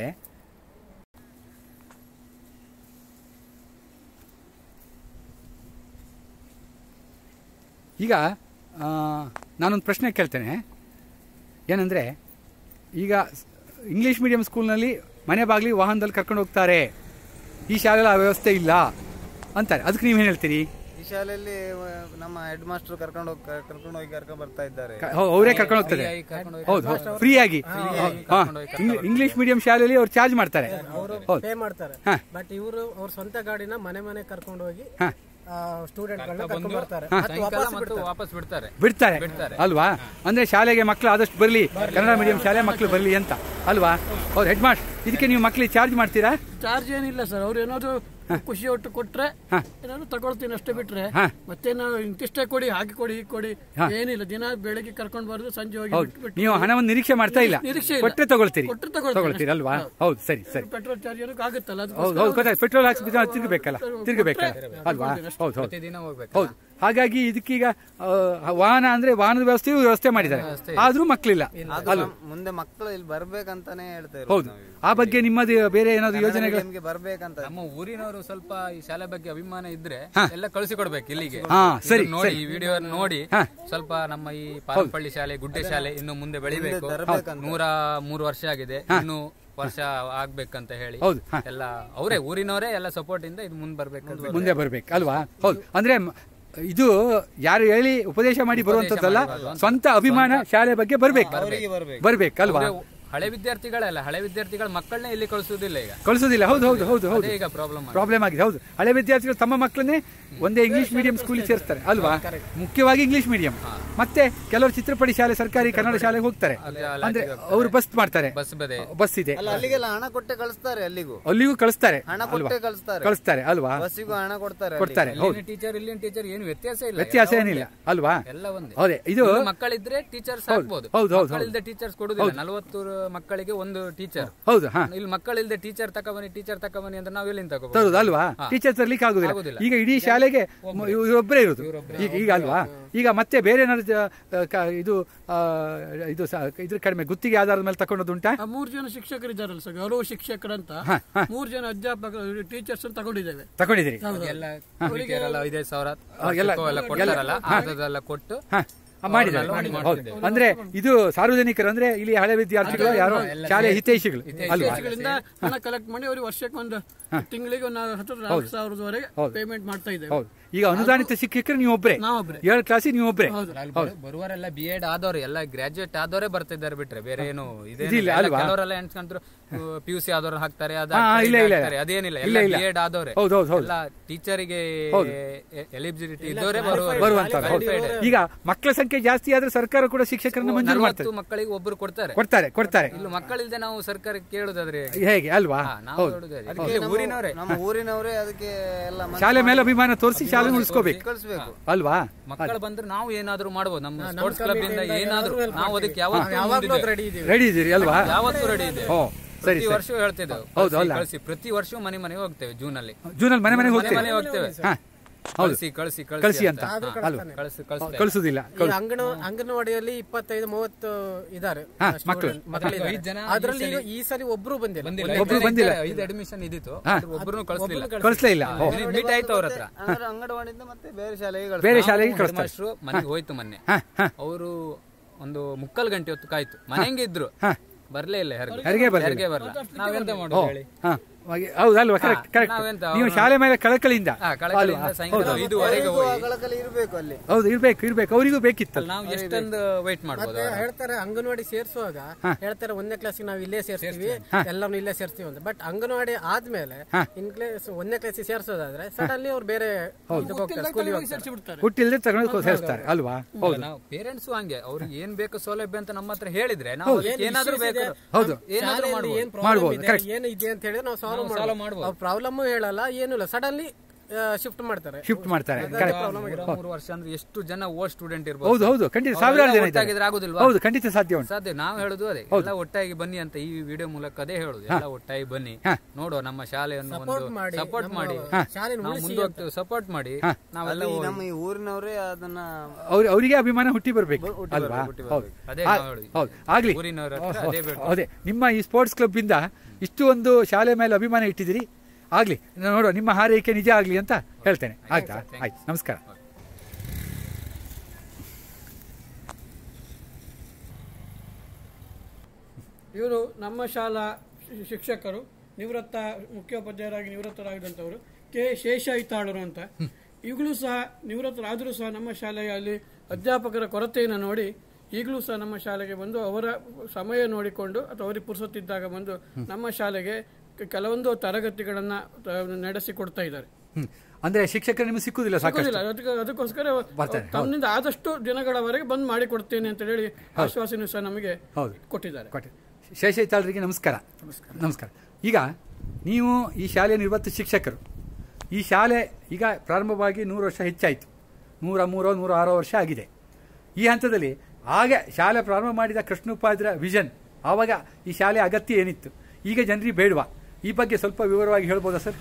ಈಗ ಆ, ನಾನೊಂದು ಪ್ರಶ್ನೆ ಕೇಳ್ತೇನೆ ಏನಂದ್ರೆ ಈಗ ಸ್- ಇಂಗ್ಲಿಷ್ ಮೀಡಿಯಂ ಸ್ಕೂಲ್ನಲ್ಲಿ ಮನೆ ಬಾಗಿಲಿ ವಾಹನದಲ್ಲಿ ಕರ್ಕೊಂಡು ಹೋಗ್ತಾರೆ ಈ ಶಾಲೆಯಲ್ಲಿ ಆ ವ್ಯವಸ್ಥೆ ಇಲ್ಲ ಅಂತಾರೆ ಅದಕ್ಕೆ ನೀವೇನು ಹೇಳ್ತೀರಿ ಈ ಶಾಲೆಯಲ್ಲಿ ಆ, ನಮ್ಮ ಹೆಡ್ ಮಾಸ್ಟರ್ ಕರ್ಕೊಂಡು ಹೋಗಿ ಕರ್ಕೊಂಡು ಹೋಗಿ ಕರ್ಕೊಂಡು ಬರ್ತಾ ಇದ್ದಾರೆ ಕ- ಹೌ- ಅವರೇ ಕರ್ಕೊಂಡು ಹೋಗ್ತಾರೆ ಫ್ರೀಯಾಗಿ ಕರ್ಕೊಂಡು ಹೋಗಿ ಹೌದು ಹೌದು ಫ್ರೀ ಆಗಿ ಹಾ. ಇಂಗ್ಲಿ- ಇಂಗ್ಲಿಷ್ ಮೀಡಿಯಂ ಶಾಲೆಯಲ್ಲಿ ಅವ್ರು ಚಾರ್ಜ್ ಮಾಡ್ತಾರೆ ಅವರು ಹೌದು ಪೇ ಮಾಡ್ತಾರೆ ಹಾ. ಬಟ್ ಇವರು ಅವ್ರ ಸ್ವಂತ ಗಾಡಿನ ಮನೆ ಮನೆ ಕರ್ಕೊಂಡು ಹೋಗಿ ಹಾ. ಸ್ಟೂಡೆಂಟ್ಗಳನ್ನ ಕರ್ಕೊಂಡು ಬರ್ತಾರೆ ಮತ್ತೆ ಸಾಯಂಕಾಲ ವಾಪಸ್ ಮತ್ತು ಬಿಡ್ತಾರೆ. ವಾಪಸ್ ಬಿಡ್ತಾರೆ ಬಿಡ್ತಾರೆ ಬಿಡ್ತಾರೆ. ಅಲ್ವಾ ಅಂದ್ರೆ ಶಾಲೆಗೆ ಮಕ್ಕಳು ಆದಷ್ಟು ಬರಲಿ ಕನ್ನಡ ಮೀಡಿಯಂ ಶಾಲೆ ಮಕ್ಕಳು ಬರಲಿ ಅಂತ ಅಲ್ವಾ ಹೌದು ಹೆಡ್ ಮಾಸ್ಟರ್ ಇದಕ್ಕೆ ನೀವು ಮಕ್ಕಳಿಗೆ ಚಾರ್ಜ್ ಮಾಡ್ತೀರಾ ಚಾರ್ಜ್ ಏನಿಲ್ಲ ಸರ್ ಅವ್ರು ಏನಾದ್ರು ಖುಷಿ ಒಟ್ಟು ಕೊಟ್ರೆ ಏನಾದ್ರು ತಗೊಳ್ತೀನಿ ಅಷ್ಟೇ ಬಿಟ್ರೆ ಹಾ. ಮತ್ತೆ ನಾವು ಇಂತಿಷ್ಟೇ ಕೊಡಿ ಹಾಕಿ ಕೊಡಿ ಹೀಗೆ ಕೊಡಿ ಹಾ. ಏನಿಲ್ಲ ದಿನ ಬೆಳಗ್ಗೆ ಕರ್ಕೊಂಡು ಬರೋದು ಸಂಜೆ ಹೋಗಿ ಹೌದು ಬಿಟ್ಬಿಟ್ಟು ನೀವು ಹಣವನ್ನು ನಿರೀಕ್ಷೆ ಮಾಡ್ತಾ ಇಲ್ಲ ನಿರೀಕ್ಷೆ ಇಲ್ಲ. ಕೊಟ್ಟರೆ ತಗೊಳ್ತೀರಿ ಕೊಟ್ರೆ ತಗೊಳ್ತೀನಿ. ತಗೊಳ್ತೀರಿ ಅಲ್ವಾ ಹೌದು ಸರಿ ಸರಿ ಪೆಟ್ರೋಲ್ ಚಾರ್ಜ್ ಏನಕ್ಕೆ ಆಗುತ್ತಲ್ಲ ಹೌದು ಅದಕ್ಕೋಸ್ಕರ ಹೌದು ಗೊತ್ತಾಯ್ತು ಪೆಟ್ರೋಲ್ ಹಾಕ್ಸ್ಬಿಟ್ಟು ತಿರುಗಬೇಕಲ್ಲ ತಿರುಗಬೇಕಲ್ಲ ಅಲ್ವಾ ಹೌದು ಹೌದು ಪ್ರತಿದಿನ ಹೋಗ್ಬೇಕು ಹೌದು ಹಾಗಾಗಿ ಇದಕ್ಕೀಗ ಆ, ವಾಹನ ಅಂದ್ರೆ ವಾಹನದ ವ್ಯವಸ್ಥೆಯು ವ್ಯವಸ್ಥೆ ಮಾಡಿದ್ದಾರೆ ಆದ್ರೂ ಮಕ್ಕಳಿಲ್ಲ ಅದು ಅಲ್ವಾ ನಮ್- ಮುಂದೆ ಮಕ್ಕಳು ಇಲ್ಲಿ ಬರ್ಬೇಕಂತಾನೆ ಹೇಳ್ತಾ ಇರೋದು ಹೌದು ನಾವು. ಆ ಬಗ್ಗೆ ನಿಮ್ಮದು ಬೇರೆ ಏನಾದ್ರು ಯೋಜನೆಗಳು ನಿಮ್ಗೆ ಬರ್ಬೇಕಂತ ನಮ್ಮ ಊರಿನವರು ಸ್ವಲ್ಪ ಈ ಶಾಲೆ ಬಗ್ಗೆ ಅಭಿಮಾನ ಇದ್ರೆ ಎಲ್ಲ ಕಳಿಸಿಕೊಡ್ಬೇಕು ಇಲ್ಲಿಗೆ ಹಾ, ಸರಿ, ಇದನ್ನ ನೋಡಿ ಸರಿ. ಈ ವಿಡಿಯೋ ನೋಡಿ ಹಾ. ಸ್ವಲ್ಪ ನಮ್ಮ ಈ ಪಾರಂಪಳ್ಳಿ ಶಾಲೆ ಗುಡ್ಡೆ ಶಾಲೆ ಇನ್ನು ಮುಂದೆ ಬೆಳಿಬೇಕು ನೂರ ಮೂರು ವರ್ಷ ಆಗಿದೆ ಇನ್ನು ವರ್ಷ ಆಗ್ಬೇಕಂತ ಹೇಳಿ ಹೌದು, ಹಾ. ಎಲ್ಲ ಅವರೇ ಊರಿನವರೇ ಎಲ್ಲ ಸಪೋರ್ಟ್ ಇಂದ ಇದು ಮುಂದೆ ಬರ್ಬೇಕಂತ ಮುಂದೆ ಬರ್ಬೇಕು ಅಲ್ವಾ ಹೌದು ಅಂದ್ರೆ ಮ- ಇದು ಯಾರು ಹೇಳಿ ಉಪದೇಶ ಮಾಡಿ ಬರುವಂತದ್ದಲ್ಲ ಸ್ವಂತ ಅಭಿಮಾನ ಶಾಲೆ ಬಗ್ಗೆ ಬರ್ಬೇಕು ಬರ್ಬೇಕು ಅಲ್ವಾ ಅವ್ರೆ ಹಳೆ ವಿದ್ಯಾರ್ಥಿಗಳಲ್ಲ ಹಳೆ ವಿದ್ಯಾರ್ಥಿಗಳ ಮಕ್ಕಳನ್ನೇ ಇಲ್ಲಿ ಕಳಿಸುವುದಿಲ್ಲ ಈಗ ಕಳಿಸೋದಿಲ್ಲ ಹೌದು ಹೌದು ಹೌದು ಹೌದು ಅದೇ ಈಗ ಪ್ರಾಬ್ಲಮ್ ಪ್ರಾಬ್ಲಮ್ ಆಗಿದೆ ಹೌದು ಹಳೆ ವಿದ್ಯಾರ್ಥಿಗಳು ತಮ್ಮ ಮಕ್ಕಳನ್ನೇ ಒಂದೇ ಇಂಗ್ಲಿಷ್ ಮೀಡಿಯಂ ಸ್ಕೂಲಿಗೆ ಸೇರಿಸ್ತಾರೆ ಅಲ್ವಾ ಮುಖ್ಯವಾಗಿ ಇಂಗ್ಲಿಷ್ ಮೀಡಿಯಂ ಮತ್ತೆ ಕೆಲವರು ಚಿತ್ರಪಡಿ ಶಾಲೆ ಸರ್ಕಾರಿ ಕನ್ನಡ ಶಾಲೆಗೆ ಹೋಗ್ತಾರೆ ಅಂದ್ರೆ ಅವರು ಬಸ್ ಮಾಡ್ತಾರೆ ಬಸ್ ಬದೆ ಬಸ್ ಇದೆ ಅಲ್ಲ ಅಲ್ಲಿಗೆಲ್ಲ ಹಣ ಕೊಟ್ಟೆ ಕಳಿಸ್ತಾರೆ ಅಲ್ಲಿಗೂ ಅಲ್ಲಿಗೂ ಕಳಿಸ್ತಾರೆ ಹಣ ಅಲ್ವಾ ಕೊಟ್ಟೆ ಕಳಿಸ್ತಾರೆ ಕಳಿಸ್ತಾರೆ ಅಲ್ವಾ ಬಸ್ಸಿಗೂ ಹಣ ಕೊಡ್ತಾರೆ ಕೊಡ್ತಾರೆ ಹೌದು ಇಲ್ಲಿನ ಟೀಚರ್ ಇಲ್ಲಿನ ಟೀಚರ್ ಏನು ವ್ಯತ್ಯಾಸ ಇಲ್ಲ ವ್ಯತ್ಯಾಸ ಎಲ್ಲ ಏನಿಲ್ಲ ಒಂದೇ. ಅಲ್ವಾ ಎಲ್ಲ ಒಂದೇ ಹೌದೇ ಇದು ಇನ್ನು ಮಕ್ಕಳಿದ್ರೆ ಟೀಚರ್ಸ್ ಹೌದು, ಹಾಕ್ಬೋದು ಹೌದು, ಹೌದು, ಮಕ್ಕಳಿಲ್ಲದೆ ಟೀಚರ್ಸ್ ಕೊಡುದಿಲ್ಲ ನಲವತ್ತು ಮಕ್ಕಳಿಗೆ ಒಂದು ಟೀಚರ್ ಹೌದು ಹಾ ಇಲ್ಲಿ ಮಕ್ಕಳಿಲ್ಲದೆ ಟೀಚರ್ ತಗೊಬನ್ನಿ ಟೀಚರ್ ತಗೊಬನ್ನಿ ಅಂತ ನಾವು ಎಲ್ಲಿಂದ ತರುದು ತಗೋಬಹುದು ಅಲ್ವಾ ಟೀಚರ್ ತರ್ಲಿಕ್ಕೆ ಆಗುದಿಲ್ಲ ಆಗುದಿಲ್ಲ. ಈಗ ಇಡೀ ಶಾಲೆಗೆ ಮ- ಇವರೊಬ್ಬರೇ ಇರುದು ಈಗ ಈಗ ಅಲ್ವಾ ಈಗ ಮತ್ತೆ ಬೇರೆ ಏನಾದ್ರು ಜ- ಕ- ಇದು ಆ, ಇದು ಸ- ಇದ್ರ ಕಡಿಮೆ ಗುತ್ತಿಗೆ ಆಧಾರದ ಮೇಲೆ ತಗೊಂಡದುಂಟಾ ಆ ಮೂರು ಜನ ಶಿಕ್ಷಕರಿದ್ದಾರಲ್ಲ ಸರ್ ಗೌರವ ಶಿಕ್ಷಕರಂತ ಮೂರು ಜನ ಅಧ್ಯಾಪಕರು ಟೀಚರ್ಸ್ ತಗೊಂಡಿದ್ದೇವೆ ತಗೊಂಡಿದ್ದೀರಿ ಎಲ್ಲ ಎಲ್ಲ ಐದೈದು ಸಾವಿರ ಹಾ, ಎಲ್ಲ- ಚೆಕ್ಕೋ ಎಲ್ಲ ಕೊಡ್ತಾರಲ್ಲ ಅದೆಲ್ಲ ಕೊಟ್ಟು ಹಾ ಆ, ಮಾಡಿದ್ದಾರೆ ಮಾಡಿ ಹೌದು ಮಾಡ್ತಿದ್ದೇವೆ. ಅಂದ್ರೆ ಇದು ಸಾರ್ವಜನಿಕರು ಅಂದ್ರೆ ಇಲ್ಲಿ ಹಳೆ ವಿದ್ಯಾರ್ಥಿಗಳು ಯಾರೋ ಶಾಲೆಯ ಹಿತೈಷಿಗಳು ಅಲ್ವಾ ವಿದೇಶಗಳಿಂದ ಹಣ ಕಲೆಕ್ಟ್ ಮಾಡಿ ಅವ್ರಿಗೆ ವರ್ಷಕ್ಕೆ ಒಂದು ತಿಂಗಳಿಗೆ ಒಂದು ಹತ್ತು ನಾಲ್ಕು ಸಾವಿರದವರೆಗೆ ಪೇಮೆಂಟ್ ಮಾಡ್ತಾ ಇದ್ದೇವೆ ಹೌದು ಈಗ ಅನುದಾನಿತ ಶಿಕ್ಷಕರು ನೀವು ಒಬ್ಬರೇ ನಾವೊಬ್ರೆ. ಏಳು ಕ್ಲಾಸಿಗೆ ನೀವು ಒಬ್ಬರೇ ಅಲ್ಲಿ ಬರು- ಬರುವವರೆಲ್ಲ ಬಿ ಎಡ್ ಆದವ್ರು ಎಲ್ಲ ಗ್ರಾಜುಯೇಟ್ ಆದವರೇ ಬರ್ತಿದ್ದಾರೆ ಬಿಟ್ರೆ ಬೇರೆ ಏನು ಇದಿಲ್ಲ ಅಲ್ವಾ? ಕೆಲವರೆಲ್ಲ ಎಣ್ಸ್ಕೊಂಡ್ರು ಪಿ ಯು ಸಿ ಆದವ್ರು ಹಾಕ್ತಾರೆ ಅದು ಹಾ, ಹಾಕ್ತಾರೆ, ಇಲ್ಲ, ಇದು ಇಲ್ಲ. ಹಾಕ್ತಾರೆ. ಅದೇನಿಲ್ಲ ಇಲ್ಲ, ಎಲ್ಲ ಇಲ್ಲ. ಬಿ ಎಡ್ ಆದವ್ರೆ ಹೌದು, ಹೌದು, ಹೌದು. ಎಲ್ಲ ಟೀಚರಿಗೆ ಹೌದು. ಎಲಿಜಿಬಿಲಿಟಿ ಇದ್ದವರೇ ಬರುವಂತ ಈಗ ಮಕ್ಕಳ ಸಂಖ್ಯೆ ಜಾಸ್ತಿ ಆದ್ರೆ ಸರ್ಕಾರ ಕೂಡ ಶಿಕ್ಷಕರನ್ನ ಮಂಜೂರು ಮಾಡ್ತಾರೆ ನಲವತ್ತು ಮಕ್ಕಳಿಗೆ ಒಬ್ರು ಕೊಡ್ತಾರೆ ಕೊಡ್ತಾರೆ ಕೊಡ್ತಾರೆ ಇಲ್ಲಿ ಮಕ್ಕಳಿಲ್ದೆ ನಾವು ಸರ್ಕಾರಕ್ಕೆ ಕೇಳುದಾದ್ರೆ ಹೇಗೆ ಅಲ್ವಾ ಹಾ, ನಾವು ಹೌದು ಹೇಳುದು ಅದೇ. ಅದಕ್ಕೆ ಇಲ್ಲಿ ನಮ್ಮ- ಊರಿನವರೇ ನಮ್ಮ ಊರಿನವರೇ ಅದಕ್ಕೆ ಎಲ್ಲ ಮನ್ಸು ಶಾಲೆ ಮೇಲೆ ಮಾಡಿ ಅಭಿಮಾನ ತೋರಿಸಿ ಶಾಲೆ ಉಳಿಸ್ಕೋಬೇಕು ಕಳಿಸ್ಬೇಕು ಅಲ್ವಾ ಮಕ್ಕಳು ಬಂದ್ರೆ ನಾವು ಏನಾದ್ರೂ ಮಾಡ್ಬೋದು ನಮ್ಮ ಸ್ಪೋರ್ಟ್ಸ್ ಕ್ಲಬ್ ಇಂದ ಏನಾದ್ರೂ ನಾವು ಅದಕ್ಕೆ ಯಾವತ್ತೂ ರೆಡಿ ಇದೀವಿ ರೆಡಿ ಇದ್ದೀರಿ ಅಲ್ವಾ ಯಾವತ್ತೂ ರೆಡಿ ಇದೆ ಓ ಸರಿ ಪ್ರತಿ ಸರಿ ವರ್ಷವೂ ಹೇಳ್ತಿದ್ದೆವು ಹೌದು, ಕಳ್ಸಿ, ಅಲ್ಲ? ಕಳ್ಸಿ ಪ್ರತಿ ವರ್ಷವೂ ಮನೆ ಮನೆಗೆ ಹೋಗ್ತೇವೆ ಜೂನ್ ಅಲ್ಲಿ ಜೂನಲ್ಲಿ ಮನೆ ಮನೆಗೆ ಮನೆ ಹೋಗ್ತೇವೆ ಮನೆ ಹೋಗ್ತೇವೆ ಹಾ ಹೌದು ಕಳಿಸಿ ಕಳಿಸಿ ಕಳಿಸಿ ಅಂತ ಅಲ್ವಾ ಕಳಿಸಿ ಕಳಿಸ್ತೇವೆ ಕಳಿಸುದಿಲ್ಲ ಈ ಅಂಗನ ಅಂಗನವಾಡಿಯಲ್ಲಿ ಇಪ್ಪತ್ತೈದು ಮೂವತ್ತು ಇದ್ದಾರೆ ಹಾ, student- ಮಕ್ಕಳು. ಮಕ್ಕಳಿದ್ದಾರೆ. ಐದು ಜನ ಅದ್ರಲ್ಲಿ ಈಗ ಈ ಸರಿ ಒಬ್ರು ಬಂದಿಲ್ಲ ಬಂದಿಲ್ಲ ಒಬ್ರು ಬಂದಿಲ್ಲ. ಐದು ಅಡ್ಮಿಷನ್ ಇದ್ದಿತ್ತು ಹಾ. ಒಬ್ಬರು ಕಳಿಸ್ಲಿಲ್ಲ ಕಳಿಸ್ಲೇ ಇಲ್ಲ ಓ ಮೀಟ್ ಆಯ್ತು ಅವ್ರ ಹತ್ರ ಅಂದ್ರೆ ಅಂಗನವಾಡಿಯಿಂದ ಮತ್ತೆ ಬೇರೆ ಶಾಲೆಗೆ ಕಳಿಸ್ತಾರೆ. ಬೇರೆ ಶಾಲೆಗೆ ಕಳಿಸ್ತಾರೆ ಮಾಸ್ಟ್ರು ಮನೆಗೆ ಹೋಯ್ತು ಮೊನ್ನೆ ಹಾ ಹಾ ಅವರು ಒಂದು ಮುಕ್ಕಾಲು ಗಂಟೆ ಹೊತ್ತು ಕಾಯ್ತು ಮನೆಗೆ ಇದ್ರು ಹಾ. ಬರ್ಲೇ ಇಲ್ಲ ಹೆರಿಗೆ ಹೆರಿಗೆ ಬರ್ಲಿಲ್ಲ. ಹೆರಿಗೆ ಬರಲ್ಲ ನಾವೆಂತ ಓ ಮಾಡೋದು ಹೇಳಿ ಹಾ ಹಾಗೆ- ಹೌದಲ್ವಾ ಕರೆಕ್ಟ್ ಕರೆಕ್ಟ್ ನಾವೆಂತ ನೀವು ಅವ್ರು- ಶಾಲೆ ಮೇಲೆ ಕಳಕಳಿಯಿಂದ ಹಾ ಕಳಕಳಿಯಿಂದ ಸಾಯಂಕಾಲ ಐದುವರೆಗೆ ಅವರಿಗೂ ಆ ಹೋಗಿ ಕಳಕಳಿ ಇರ್ಬೇಕು ಅಲ್ಲಿ ಹೌದು ಇರ್ಬೇಕು ಇರ್ಬೇಕು ಅವರಿಗೂ ಬೇಕಿತ್ತಲ್ಲ ನಾವು ಎಷ್ಟೊಂದು ವೈಟ್ ಮಾಡ್ಬೋದು ಮತ್ತೆ ಹೇಳ್ತಾರೆ ಅಂಗನವಾಡಿ ಸೇರಿಸುವಾಗ ಹೇಳ್ತಾರೆ ಒಂದನೇ ಕ್ಲಾಸಿಗೆ ನಾವು ಇಲ್ಲೇ ಸೇರ್ಸ್ತೀವಿ ಎಲ್ಲಾನು ಇಲ್ಲೇ ಸೇರ್ಸ್ತೀವಿ ಅಂತ ಬಟ್ ಅಂಗನವಾಡಿ ಆದ್ಮೇಲೆ ಇನ್ ಕ್ಲಾಸ್ ಒಂದನೇ ಕ್ಲಾಸಿಗೆ ಸೇರ್ಸೋದಾದ್ರೆ ಸಡನ್ಲಿ ಅವ್ರು ಬೇರೆ ಇದಕ್ಕೆ ಹೋಗ್ತಾರೆ ಸ್ಕೂಲಿಗೆ ಹೋಗ್ತಾರೆ ಹುಟ್ಟಿಲ್ದೆ ತಗೊಂಡು ಸೇರಿಸ್ತಾರೆ ಅಲ್ವಾ ಹೌದು ನಾವು ಪೇರೆಂಟ್ಸ್ ಹಂಗೆ ಅವ್ರಿಗೆ ಏನ್ ಬೇಕು ಸೌಲಭ್ಯ ಅಂತ ನಮ್ಮ ಹತ್ರ ಹೇಳಿದ್ರೆ ನಾವು ಅದಕ್ಕೆ ಏನಾದ್ರೂ ಬೇಕು ಹೌದು ಏನಾದ್ರೂ ಮಾಡ್ಬೋದು ಏನ್ ಮಾಡ್ಬೋದು, ಪ್ರಾಬ್ಲಮ್ ಇದೆ correct. ಏನು ಇದೆ ಅಂತ ಹೇಳಿದ್ರೆ ನಾವು ಸಾಲ್ವ್ solve ಮಾಡ್ಬೋದು ಮಾಡ್ಬೋದು. ಅವ್ರ ಪ್ರಾಬ್ಲಮ್ ಹೇಳಲ್ಲ ಏನು ಇಲ್ಲ ಸಡನ್ಲಿ ಶಿಫ್ಟ್ ಮಾಡ್ತಾರೆ ಶಿಫ್ಟ್ ಮಾಡ್ತಾರೆ ಕರೆಕ್ಟ್ ಮೂರ ಮೂರು ವರ್ಷ ಅಂದ್ರೆ ಎಷ್ಟು ಜನ ಓ ಸ್ಟೂಡೆಂಟ್ ಇರ್ಬೋದು ಹೌದು ಹೌದು ಖಂಡಿತ ಸಾವಿರಾರು ಜನ ಇದ್ದಾರೆ ಒಟ್ಟಾಗಿದ್ರೆ ಆಗುದಿಲ್ವಾ ಹೌದು ಖಂಡಿತ ಸಾಧ್ಯ ಉಂಟು ಸಾಧ್ಯ ನಾವು ಹೇಳುದು ಅದೇ ಎಲ್ಲ ಒಟ್ಟಾಗಿ ಬನ್ನಿ ಅಂತ ಈ ವಿಡಿಯೋ ಮೂಲಕ ಅದೇ ಹೇಳುದು ಎಲ್ಲ ಒಟ್ಟಾಗಿ ಬನ್ನಿ ನೋಡುವ ನಮ್ಮ ಶಾಲೆಯನ್ನು ಒಂದು ಮಾಡಿ, ಸಪೋರ್ಟ್ ನಮ್ಮ ಮಾಡಿ ಶಾಲೆನ ನಾವು ಉಳಿಸಿ ಮುಂದೆ ಸಪೋರ್ಟ್ ಮಾಡಿ ನಾವೆಲ್ಲ ಅಲ್ಲಿ ನಮ್ಮ ಈ ಊರಿನವರೇ ಅದನ್ನ ಅವ್ರ ಅವರಿಗೆ ಅಭಿಮಾನ ಹುಟ್ಟಿ ಬರ್ಬೇಕು ಅಲ್ವಾ ಹೌದು ಅದೇ ಆ- ನಾವು ಹೇಳುದು. ಹೌದು ಆಗ್ಲಿ ಊರಿನವ್ರ ಹತ್ರ ಓ, ಅದೇ ಬೇಕು. ಅದೇ ನಿಮ್ಮ ಈ ಸ್ಪೋರ್ಟ್ಸ್ ಕ್ಲಬ್ ಇಂದ ಇಷ್ಟು ಒಂದು ಶಾಲೆ ಮೇಲೆ ಅಭಿಮಾನ ಇಟ್ಟಿದ್ದೀರಿ ಆಗ್ಲಿ ನೋಡುವ ನಿಮ್ಮ ಹಾರೈಕೆ ನಿಜ ಆಗ್ಲಿ ಅಂತ ಹೇಳ್ತೇನೆ ಆಯ್ತಾ ಆಯ್ತು ನಮಸ್ಕಾರ ಇವರು ನಮ್ಮ ಶಾಲಾ ಶಿ- ಶಿಕ್ಷಕರು ನಿವೃತ್ತ ಮುಖ್ಯೋಪಾಧ್ಯಾಯರಾಗಿ ನಿವೃತ್ತರಾಗಿದ್ದಂಥವರು ಕೆ ಶೇಷ ಇತ್ತಾಳರು ಅಂತ ಈಗಲೂ ಸಹ ನಿವೃತ್ತರಾದರೂ ಸಹ ನಮ್ಮ ಶಾಲೆಯಲ್ಲಿ ಅಧ್ಯಾಪಕರ ಕೊರತೆಯನ್ನು ನೋಡಿ ಈಗಲೂ ಸಹ ನಮ್ಮ ಶಾಲೆಗೆ ಬಂದು ಅವರ ಸಮಯ ನೋಡಿಕೊಂಡು ಅಥವಾ ಅವರಿಗೆ ಪುರುಸೊತ್ತಿದ್ದಾಗ ಬಂದು ನಮ್ಮ ಶಾಲೆಗೆ ಕೆ- ಕೆಲವೊಂದು ತರಗತಿಗಳನ್ನು ನಡೆಸಿಕೊಡ್ತಾ ಇದ್ದಾರೆ ಹ್ಮ್ ಅಂದ್ರೆ ಶಿಕ್ಷಕರು ನಿಮಗೆ ಸಿಕ್ಕುದಿಲ್ಲ ಸಾಕಷ್ಟು ಸಿಗೋದಿಲ್ಲ ಅದಕ್ಕೆ ಅದಕ್ಕೋಸ್ಕರ ಬರ್ತಾರೆ, ತಮ್ಮಿಂದ ಆದಷ್ಟು ದಿನಗಳವರೆಗೆ ಬಂದ್ ಮಾಡಿ ಕೊಡ್ತೇನೆ ಅಂತ ಹೇಳಿ ಆಶ್ವಾಸನೆ ಸಹ ನಮಗೆ ಹೌದು ಕೊಟ್ಟಿದ್ದಾರೆ ಕೊಟ್ಟೆ ಶೇಷೈತಾಳರಿಗೆ ನಮಸ್ಕಾರ ನಮಸ್ಕಾರ ಈಗ ನೀವು ಈ ಶಾಲೆಯ ನಿವೃತ್ತ ಶಿಕ್ಷಕರು ಈ ಶಾಲೆ ಈಗ ಪ್ರಾರಂಭವಾಗಿ ನೂರು ವರ್ಷ ಹೆಚ್ಚಾಯಿತು ನೂರ ಮೂರೋ ನೂರ ಆರೋ ವರ್ಷ ಆಗಿದೆ ಈ ಹಂತದಲ್ಲಿ ಆಗ ಶಾಲೆ ಪ್ರಾರಂಭ ಮಾಡಿದ ಕೃಷ್ಣೋಪಾಧ್ಯಾಯ ವಿಷನ್ ಆವಾಗ ಈ ಶಾಲೆ ಅಗತ್ಯ ಏನಿತ್ತು ಈಗ ಜನರಿಗೆ ಬೇಡವಾ ಈ ಬಗ್ಗೆ ಸ್ವಲ್ಪ ವಿವರವಾಗಿ ಹೇಳ್ಬೋದಾ ಸರ್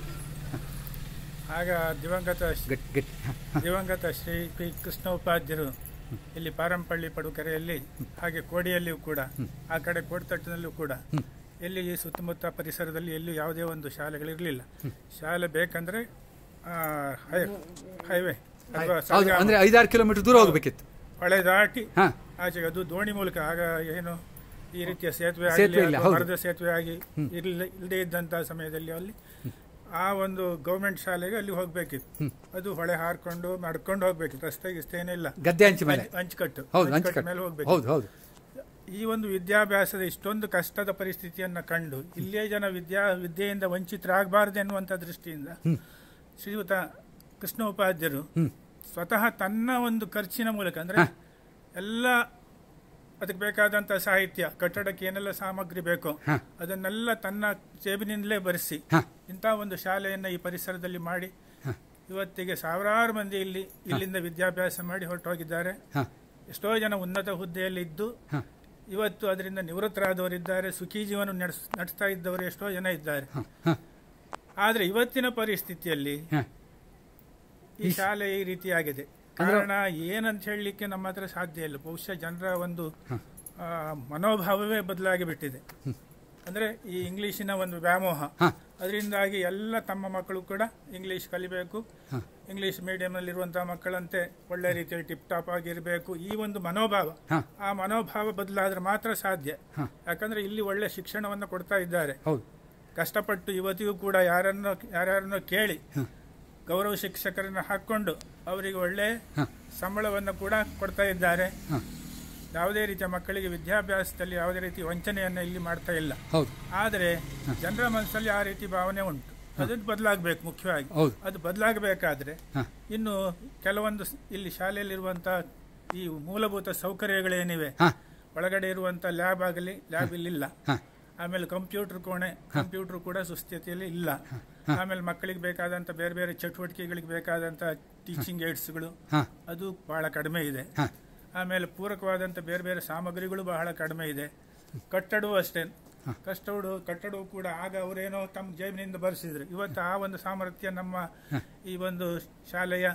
ಆಗ ದಿವಂಗತ ಗಟ್ ಗಟ್ ದಿವಂಗತ ಶ್ರೀ ಪಿ ಕೃಷ್ಣ ಉಪಾಧ್ಯಾಯರು ಇಲ್ಲಿ ಪಾರಂಪಳ್ಳಿ ಪಡುಕೆರೆಯಲ್ಲಿ ಹಾಗೆ ಕೋಡಿಯಲ್ಲಿಯೂ ಕೂಡ ಆ ಕಡೆ ಕೋಡ್ತಟ್ಟಿನಲ್ಲೂ ಕೂಡ ಎಲ್ಲಿ ಈ ಸುತ್ತಮುತ್ತ ಪರಿಸರದಲ್ಲಿ ಎಲ್ಲೂ ಯಾವುದೇ ಒಂದು ಶಾಲೆಗಳಿರಲಿಲ್ಲ ಶಾಲೆ ಬೇಕಂದ್ರೆ ಆ, ಹೈ- ಹೈವೇ ಅಥವಾ ಹೌದು ಸಂಗಮ, ಅಂದ್ರೆ ಐದಾರು ಕಿಲೋಮೀಟರ್ ದೂರ ಹೋಗಬೇಕಿತ್ತು ಹೊಳೆ ದಾಟಿ ಹಾ. ಆಚೆಗೆ ಅದು ದೋಣಿ ಮೂಲಕ ಆಗ ಏನು ಈ ರೀತಿಯ ಸೇತುವೆ ಸೇತುವೆ ಆಗಲಿ ಇಲ್ಲ, ಅಥವಾ ಹೌದು. ಮರದ ಸೇತುವೆ ಆಗಿ ಇರ್ಲಿ- ಇಲ್ಲದೆ ಇದ್ದಂತಹ ಸಮಯದಲ್ಲಿ ಅಲ್ಲಿ ಆ ಒಂದು ಗೌರ್ಮೆಂಟ್ ಶಾಲೆಗೆ ಅಲ್ಲಿ ಹೋಗ್ಬೇಕಿತ್ತು ಅದು ಹೊಳೆ ಹಾರ್ಕೊಂಡು ನಡ್ಕೊಂಡು ಹೋಗ್ಬೇಕಿತ್ತು ರಸ್ತೆ ಗಿಸ್ತೆ ಏನಿಲ್ಲ ಗದ್ದೆ ಅಂಚು ಮೇಲೆ. ಅಂಚುಕಟ್ಟು ಹೌದು ಅಂಚುಕಟ್ಟು ಹಂಚ್ಕಟ್ಟು ಮೇಲೆ ಹೋಗ್ಬೇಕು ಹೌದು ಹೌದು ಈ ಒಂದು ವಿದ್ಯಾಭ್ಯಾಸದ ಇಷ್ಟೊಂದು ಕಷ್ಟದ ಪರಿಸ್ಥಿತಿಯನ್ನ ಕಂಡು ಇಲ್ಲಿಯೇ ಜನ ವಿದ್ಯಾ ವಿದ್ಯೆಯಿಂದ ವಂಚಿತರಾಗಬಾರದು ಎನ್ನುವಂತ ದೃಷ್ಟಿಯಿಂದ ಶ್ರೀಯುತ ಕೃಷ್ಣ ಉಪಾಧ್ಯಾಯರು ಸ್ವತಃ ತನ್ನ ಒಂದು ಖರ್ಚಿನ ಮೂಲಕ ಅಂದ್ರೆ ಎಲ್ಲ ಅದಕ್ಕೆ ಬೇಕಾದಂತ ಸಾಹಿತ್ಯ ಕಟ್ಟಡಕ್ಕೆ ಏನೆಲ್ಲ ಸಾಮಗ್ರಿ ಬೇಕೋ ಅದನ್ನೆಲ್ಲ ತನ್ನ ಜೇಬಿನಿಂದಲೇ ಬರೆಸಿ ಇಂಥ ಒಂದು ಶಾಲೆಯನ್ನ ಈ ಪರಿಸರದಲ್ಲಿ ಮಾಡಿ ಇವತ್ತಿಗೆ ಸಾವಿರಾರು ಮಂದಿ ಇಲ್ಲಿ ಇಲ್ಲಿಂದ ವಿದ್ಯಾಭ್ಯಾಸ ಮಾಡಿ ಹೊರಟೋಗಿದ್ದಾರೆ ಎಷ್ಟೋ ಜನ ಉನ್ನತ ಹುದ್ದೆಯಲ್ಲಿ ಇದ್ದು ಇವತ್ತು ಅದರಿಂದ ನಿವೃತ್ತರಾದವರಿದ್ದಾರೆ ಸುಖಿ ಜೀವನ ನಡೆಸ್- ನಡೆಸ್ತಾ ಇದ್ದವರು ಎಷ್ಟೋ ಜನ ಇದ್ದಾರೆ ಆದ್ರೆ ಇವತ್ತಿನ ಪರಿಸ್ಥಿತಿಯಲ್ಲಿ ಈ ಶಾಲೆ ಈ ರೀತಿಯಾಗಿದೆ ಕಾರಣ ಏನಂತ ಹೇಳಲಿಕ್ಕೆ ನಮ್ಮ ಹತ್ರ ಸಾಧ್ಯ ಇಲ್ಲ ಬಹುಶಃ ಜನರ ಒಂದು ಆ, ಮನೋಭಾವವೇ ಬದಲಾಗಿ ಬಿಟ್ಟಿದೆ ಅಂದ್ರೆ ಈ ಇಂಗ್ಲಿಶಿನ ಒಂದು ವ್ಯಾಮೋಹ ಅದರಿಂದಾಗಿ ಎಲ್ಲ ತಮ್ಮ ಮಕ್ಕಳು ಕೂಡ ಇಂಗ್ಲಿಷ್ ಕಲಿಬೇಕು ಇಂಗ್ಲಿಷ್ ಮೀಡಿಯಂನಲ್ಲಿರುವಂತಹ ಮಕ್ಕಳಂತೆ ಒಳ್ಳೆ ರೀತಿಯಲ್ಲಿ ಟಿಪ್ ಟಾಪ್ ಆಗಿರಬೇಕು ಈ ಒಂದು ಮನೋಭಾವ ಆ ಮನೋಭಾವ ಬದಲಾದ್ರೆ ಮಾತ್ರ ಸಾಧ್ಯ ಯಾಕಂದ್ರೆ ಇಲ್ಲಿ ಒಳ್ಳೆ ಶಿಕ್ಷಣವನ್ನು ಕೊಡ್ತಾ ಇದ್ದಾರೆ ಹೌದು ಕಷ್ಟಪಟ್ಟು ಇವತ್ತಿಗೂ ಕೂಡ ಯಾರನ್ನು ಯಾರ್ಯಾರನ್ನೋ ಕೇಳಿ ಗೌರವ ಶಿಕ್ಷಕರನ್ನ ಹಾಕೊಂಡು ಅವರಿಗೆ ಒಳ್ಳೆ ಸಂಬಳವನ್ನು ಕೂಡ ಕೊಡ್ತಾ ಇದ್ದಾರೆ ಯಾವುದೇ ರೀತಿಯ ಮಕ್ಕಳಿಗೆ ವಿದ್ಯಾಭ್ಯಾಸದಲ್ಲಿ ಯಾವುದೇ ರೀತಿ ವಂಚನೆಯನ್ನ ಇಲ್ಲಿ ಮಾಡ್ತಾ ಇಲ್ಲ ಹೌದು ಆದರೆ ಜನರ ಮನಸ್ಸಲ್ಲಿ ಆ ರೀತಿ ಭಾವನೆ ಉಂಟು ಅದನ್ನು ಬದಲಾಗಬೇಕು ಮುಖ್ಯವಾಗಿ ಹೌದು. ಅದು ಬದಲಾಗಬೇಕಾದ್ರೆ ಹ. ಇನ್ನು ಕೆಲವೊಂದು ಸ್- ಇಲ್ಲಿ ಶಾಲೆಯಲ್ಲಿರುವಂತಹ ಈ ಮೂಲಭೂತ ಸೌಕರ್ಯಗಳೇನಿವೆ ಹ. ಒಳಗಡೆ ಇರುವಂತ ಲ್ಯಾಬ್ ಆಗಲಿ ಲ್ಯಾಬ್ ಇಲ್ಲಿಲ್ಲ ಆಮೇಲೆ ಕಂಪ್ಯೂಟರ್ ಕೋಣೆ ಕಂಪ್ಯೂಟರ್ ಕೂಡ ಸುಸ್ಥಿತಿಯಲ್ಲಿ ಇಲ್ಲ ಆಮೇಲೆ ಮಕ್ಕಳಿಗೆ ಬೇಕಾದಂತ ಬೇರೆ ಬೇರೆ ಚಟುವಟಿಕೆಗಳಿಗೆ ಬೇಕಾದಂತ ಟೀಚಿಂಗ್ ಏಡ್ಸ್ಗಳು ಹ. ಅದು ಬಹಳ ಕಡಿಮೆ ಇದೆ ಆಮೇಲೆ ಪೂರಕವಾದಂತ ಬೇರೆ ಬೇರೆ ಸಾಮಗ್ರಿಗಳು ಬಹಳ ಕಡಿಮೆ ಇದೆ ಕಟ್ಟಡವೂ ಅಷ್ಟೇ ಕಟ್ಟಡ ಕಟ್ಟಡವು ಕೂಡ ಆಗ ಅವರೇನೋ ತಮ್ಮ ಜೇಬಿನಿಂದ ಬರೆಸಿದ್ರು ಇವತ್ತು ಆ ಒಂದು ಸಾಮರ್ಥ್ಯ ನಮ್ಮ ಈ ಒಂದು ಶಾಲೆಯ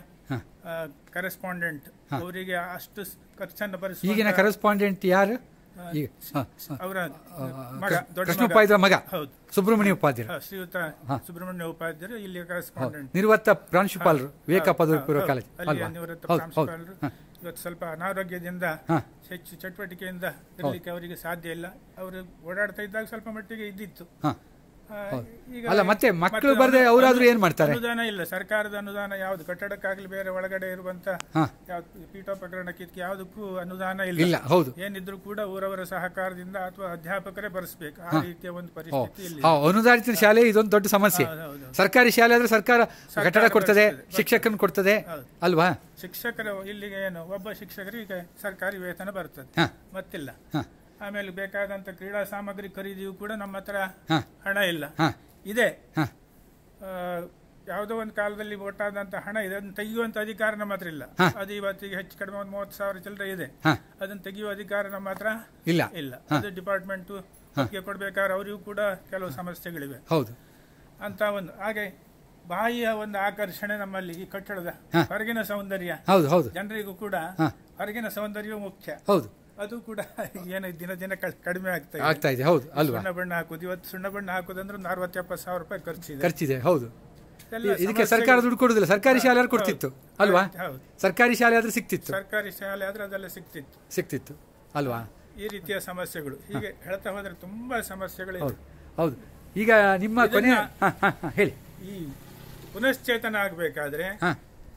ಕರೆಸ್ಪಾಂಡೆಂಟ್ ಅವರಿಗೆ ಅಷ್ಟು ಸ್- ಖರ್ಚನ್ನು ಈಗಿನ ಭರಿಸುವಂತ ಕರೆಸ್ಪಾಂಡೆಂಟ್ ಯಾರು ಈಗ ಹ, ಹ. ಅವರ ಆ, ಮಗ ಕೃಷ್ಣ- ದೊಡ್ಡ ಕೃಷ್ಣೋಪಾಧ್ಯಾಯ ಮಗ ಹೌದು ಸುಬ್ರಹ್ಮಣ್ಯ ಉಪಾಧ್ಯಾಯರು ಹ, ಶ್ರೀಯುತ ಸುಬ್ರಹ್ಮಣ್ಯ ಉಪಾಧ್ಯಾಯರು ಇಲ್ಲಿ ಕರೆಸ್ಪಾಂಡೆಂಟ್ ನಿವೃತ್ತ ಪ್ರಾಂಶುಪಾಲರು ವಿವೇಕ ಪದವಿ ಪೂರ್ವ ಕಾಲೇಜ್ ಅಲ್ಲಿಯ ಅಲ್ವಾ ನಿವೃತ್ತ ಹೌದು ಹೌದು ಪ್ರಾಂಶುಪಾಲರು ಇವತ್ತು ಸ್ವಲ್ಪ ಅನಾರೋಗ್ಯದಿಂದ ಹೆಚ್ಚು ಚಟುವಟಿಕೆಯಿಂದ ಇರಲಿಕ್ಕೆ ಅವರಿಗೆ ಸಾಧ್ಯ ಇಲ್ಲ ಅವರು ಓಡಾಡ್ತಾ ಇದ್ದಾಗ ಸ್ವಲ್ಪ ಮಟ್ಟಿಗೆ ಇದ್ದಿತ್ತು ಹ. ಆ, ಈಗ ಅಲ್ಲ, ಮತ್ತೆ ಮಕ್ಕಳು ಮತ್ತೆ ಬರ್ದೆ ಅನು- ಅವ್ರಾದ್ರೂ ಏನ್ ಮಾಡ್ತಾರೆ? ಅನುದಾನ ಇಲ್ಲ ಸರ್ಕಾರದ ಅನುದಾನ ಯಾವ್ದು ಕಟ್ಟಡಕ್ಕಾಗ್ಲಿ ಬೇರೆ ಒಳಗಡೆ ಇರುವಂತ ಹ. ಯಾವ್ದು ಪೀಠೋಪಕರಣಕ್ಕೆ ಇದಕ್ಕೆ ಯಾವುದಕ್ಕೂ ಅನುದಾನ ಇಲ್ಲ, ಇಲ್ಲ ಹೌದು. ಏನಿದ್ರು ಕೂಡ ಊರವರ ಸಹಕಾರದಿಂದ ಅಥವಾ ಅಧ್ಯಾಪಕರೇ ಭರಿಸಬೇಕು ಆ ಹ. ರೀತಿಯ ಒಂದು ಓ, ಪರಿಸ್ಥಿತಿ ಇಲ್ಲಿ ಆ, ಅನುದಾನಿತ ಶಾಲೆ ಇದೊಂದು ದೊಡ್ಡ ಸಮಸ್ಯೆ ಹೌದು, ಹೌದು. ಸರ್ಕಾರಿ ಶಾಲೆ ಆದ್ರೆ ಸರ್ಕಾರ ಸರ್ಕಾರ ಕಟ್ಟಡ ಕೊಡ್ತದೆ ಬರ್ತದೆ, ಶಿಕ್ಷಕನ ಕೊಡ್ತದೆ ಹೌದು. ಅಲ್ವಾ ಶಿಕ್ಷಕರ ಇಲ್ಲಿಗೆ ಏನು ಒಬ್ಬ ಶಿಕ್ಷಕರಿಗೆ ಸರ್ಕಾರಿ ವೇತನ ಬರ್ತದೆ ಹ. ಮತ್ತಿಲ್ಲ ಹ. ಆಮೇಲೆ ಬೇಕಾದಂತ ಕ್ರೀಡಾ ಸಾಮಗ್ರಿ ಖರೀದಿಯೂ ಕೂಡ ನಮ್ಮ ಹತ್ರ ಹ. ಹಣ ಇಲ್ಲ ಹ. ಇದೆ ಹ. ಆ, ಯಾವುದೋ ಒಂದು ಕಾಲದಲ್ಲಿ ಒಟ್ಟಾದಂತ ಹಣ ಇದೆ ಅದನ್ನ ತೆಗೆಯುವಂತ ಅಧಿಕಾರ ನಮ್ಮ ಹತ್ರ ಇಲ್ಲ ಹ. ಅದು ಇವತ್ತಿಗೆ ಹೆಚ್ಚು ಕಡಿಮೆ ಒಂದು ಮೂವತ್ತು ಸಾವಿರ ಚಿಲ್ಲರೆ ಇದೆ ಹ. ಅದನ್ನ ತೆಗೆಯುವ ಅಧಿಕಾರ ನಮ್ಮ ಹತ್ರ ಇಲ್ಲ. ಇಲ್ಲ ಹ. ಅದು ಡಿಪಾರ್ಟ್ಮೆಂಟ್ ಕೊಡ್ಬೇಕಾದ್ರೆ ಅವರಿಗೂ ಕೂಡ ಕೆಲವು ಸಮಸ್ಯೆಗಳಿವೆ ಹೌದು ಅಂತ ಒಂದು ಹಾಗೆ ಬಾಯಿಯ ಒಂದು ಆಕರ್ಷಣೆ ನಮ್ಮಲ್ಲಿ ಈ ಕಟ್ಟಡದ ಹ. ಹೊರಗಿನ ಸೌಂದರ್ಯ ಹೌದು ಹೌದು ಜನರಿಗೂ ಕೂಡ ಹ. ಹೊರಗಿನ ಸೌಂದರ್ಯವೂ ಮುಖ್ಯ ಹೌದು ಅದು ಕೂಡ ಏನು ದಿನ ದಿನ ಕ- ಕಡಿಮೆ ಆಗ್ತಾ ಆಗ್ತಾ ಇದೆ, ಹೌದು, ಅಲ್ವಾ? ಸುಣ್ಣ ಬಣ್ಣ ಹಾಕುದು ಇವತ್ತು ಸುಣ್ಣ ಬಣ್ಣ ಹಾಕುದಂದ್ರೆ ಒಂದು ಅರವತ್ತು ಎಪ್ಪತ್ತು ಸಾವಿರ ರೂಪಾಯಿ ಖರ್ಚಿದೆ ಖರ್ಚಿದೆ ಹೌದು ಎಲ್ಲ ಇ- ಇದಕ್ಕೆ ಸಮಸ್ಯೆಗಳು- ಸರ್ಕಾರ ದುಡ್ಡು ಕೊಡುದಿಲ್ಲ ಸರ್ಕಾರಿ ಶಾಲೆ ಆದ್ರೆ ಹೌದು, ಕೊಡ್ತಿತ್ತು ಹೌದು. ಅಲ್ವಾ ಹೌದು. ಸರ್ಕಾರಿ ಶಾಲೆ ಆದ್ರೆ ಸಿಕ್ತಿತ್ತು ಸರ್ಕಾರಿ ಶಾಲೆ ಆದ್ರೆ ಅದೆಲ್ಲ ಸಿಕ್ತಿತ್ತು ಸಿಕ್ತಿತ್ತು ಅಲ್ವಾ ಈ ರೀತಿಯ ಸಮಸ್ಯೆಗಳು ಹೀಗೆ ಹೇಳ್ತಾ ಹೋದ್ರೆ ತುಂಬಾ ಸಮಸ್ಯೆಗಳಿವೆ ಹೌದು ಹೌದು ಈಗ ನಿಮ್ಮ ಕೊನೆ ಹ, ಹ, ಹ, ಹೇಳಿ ಈ ಪುನಶ್ಚೇತನ ಆಗ್ಬೇಕಾದ್ರೆ ಹ.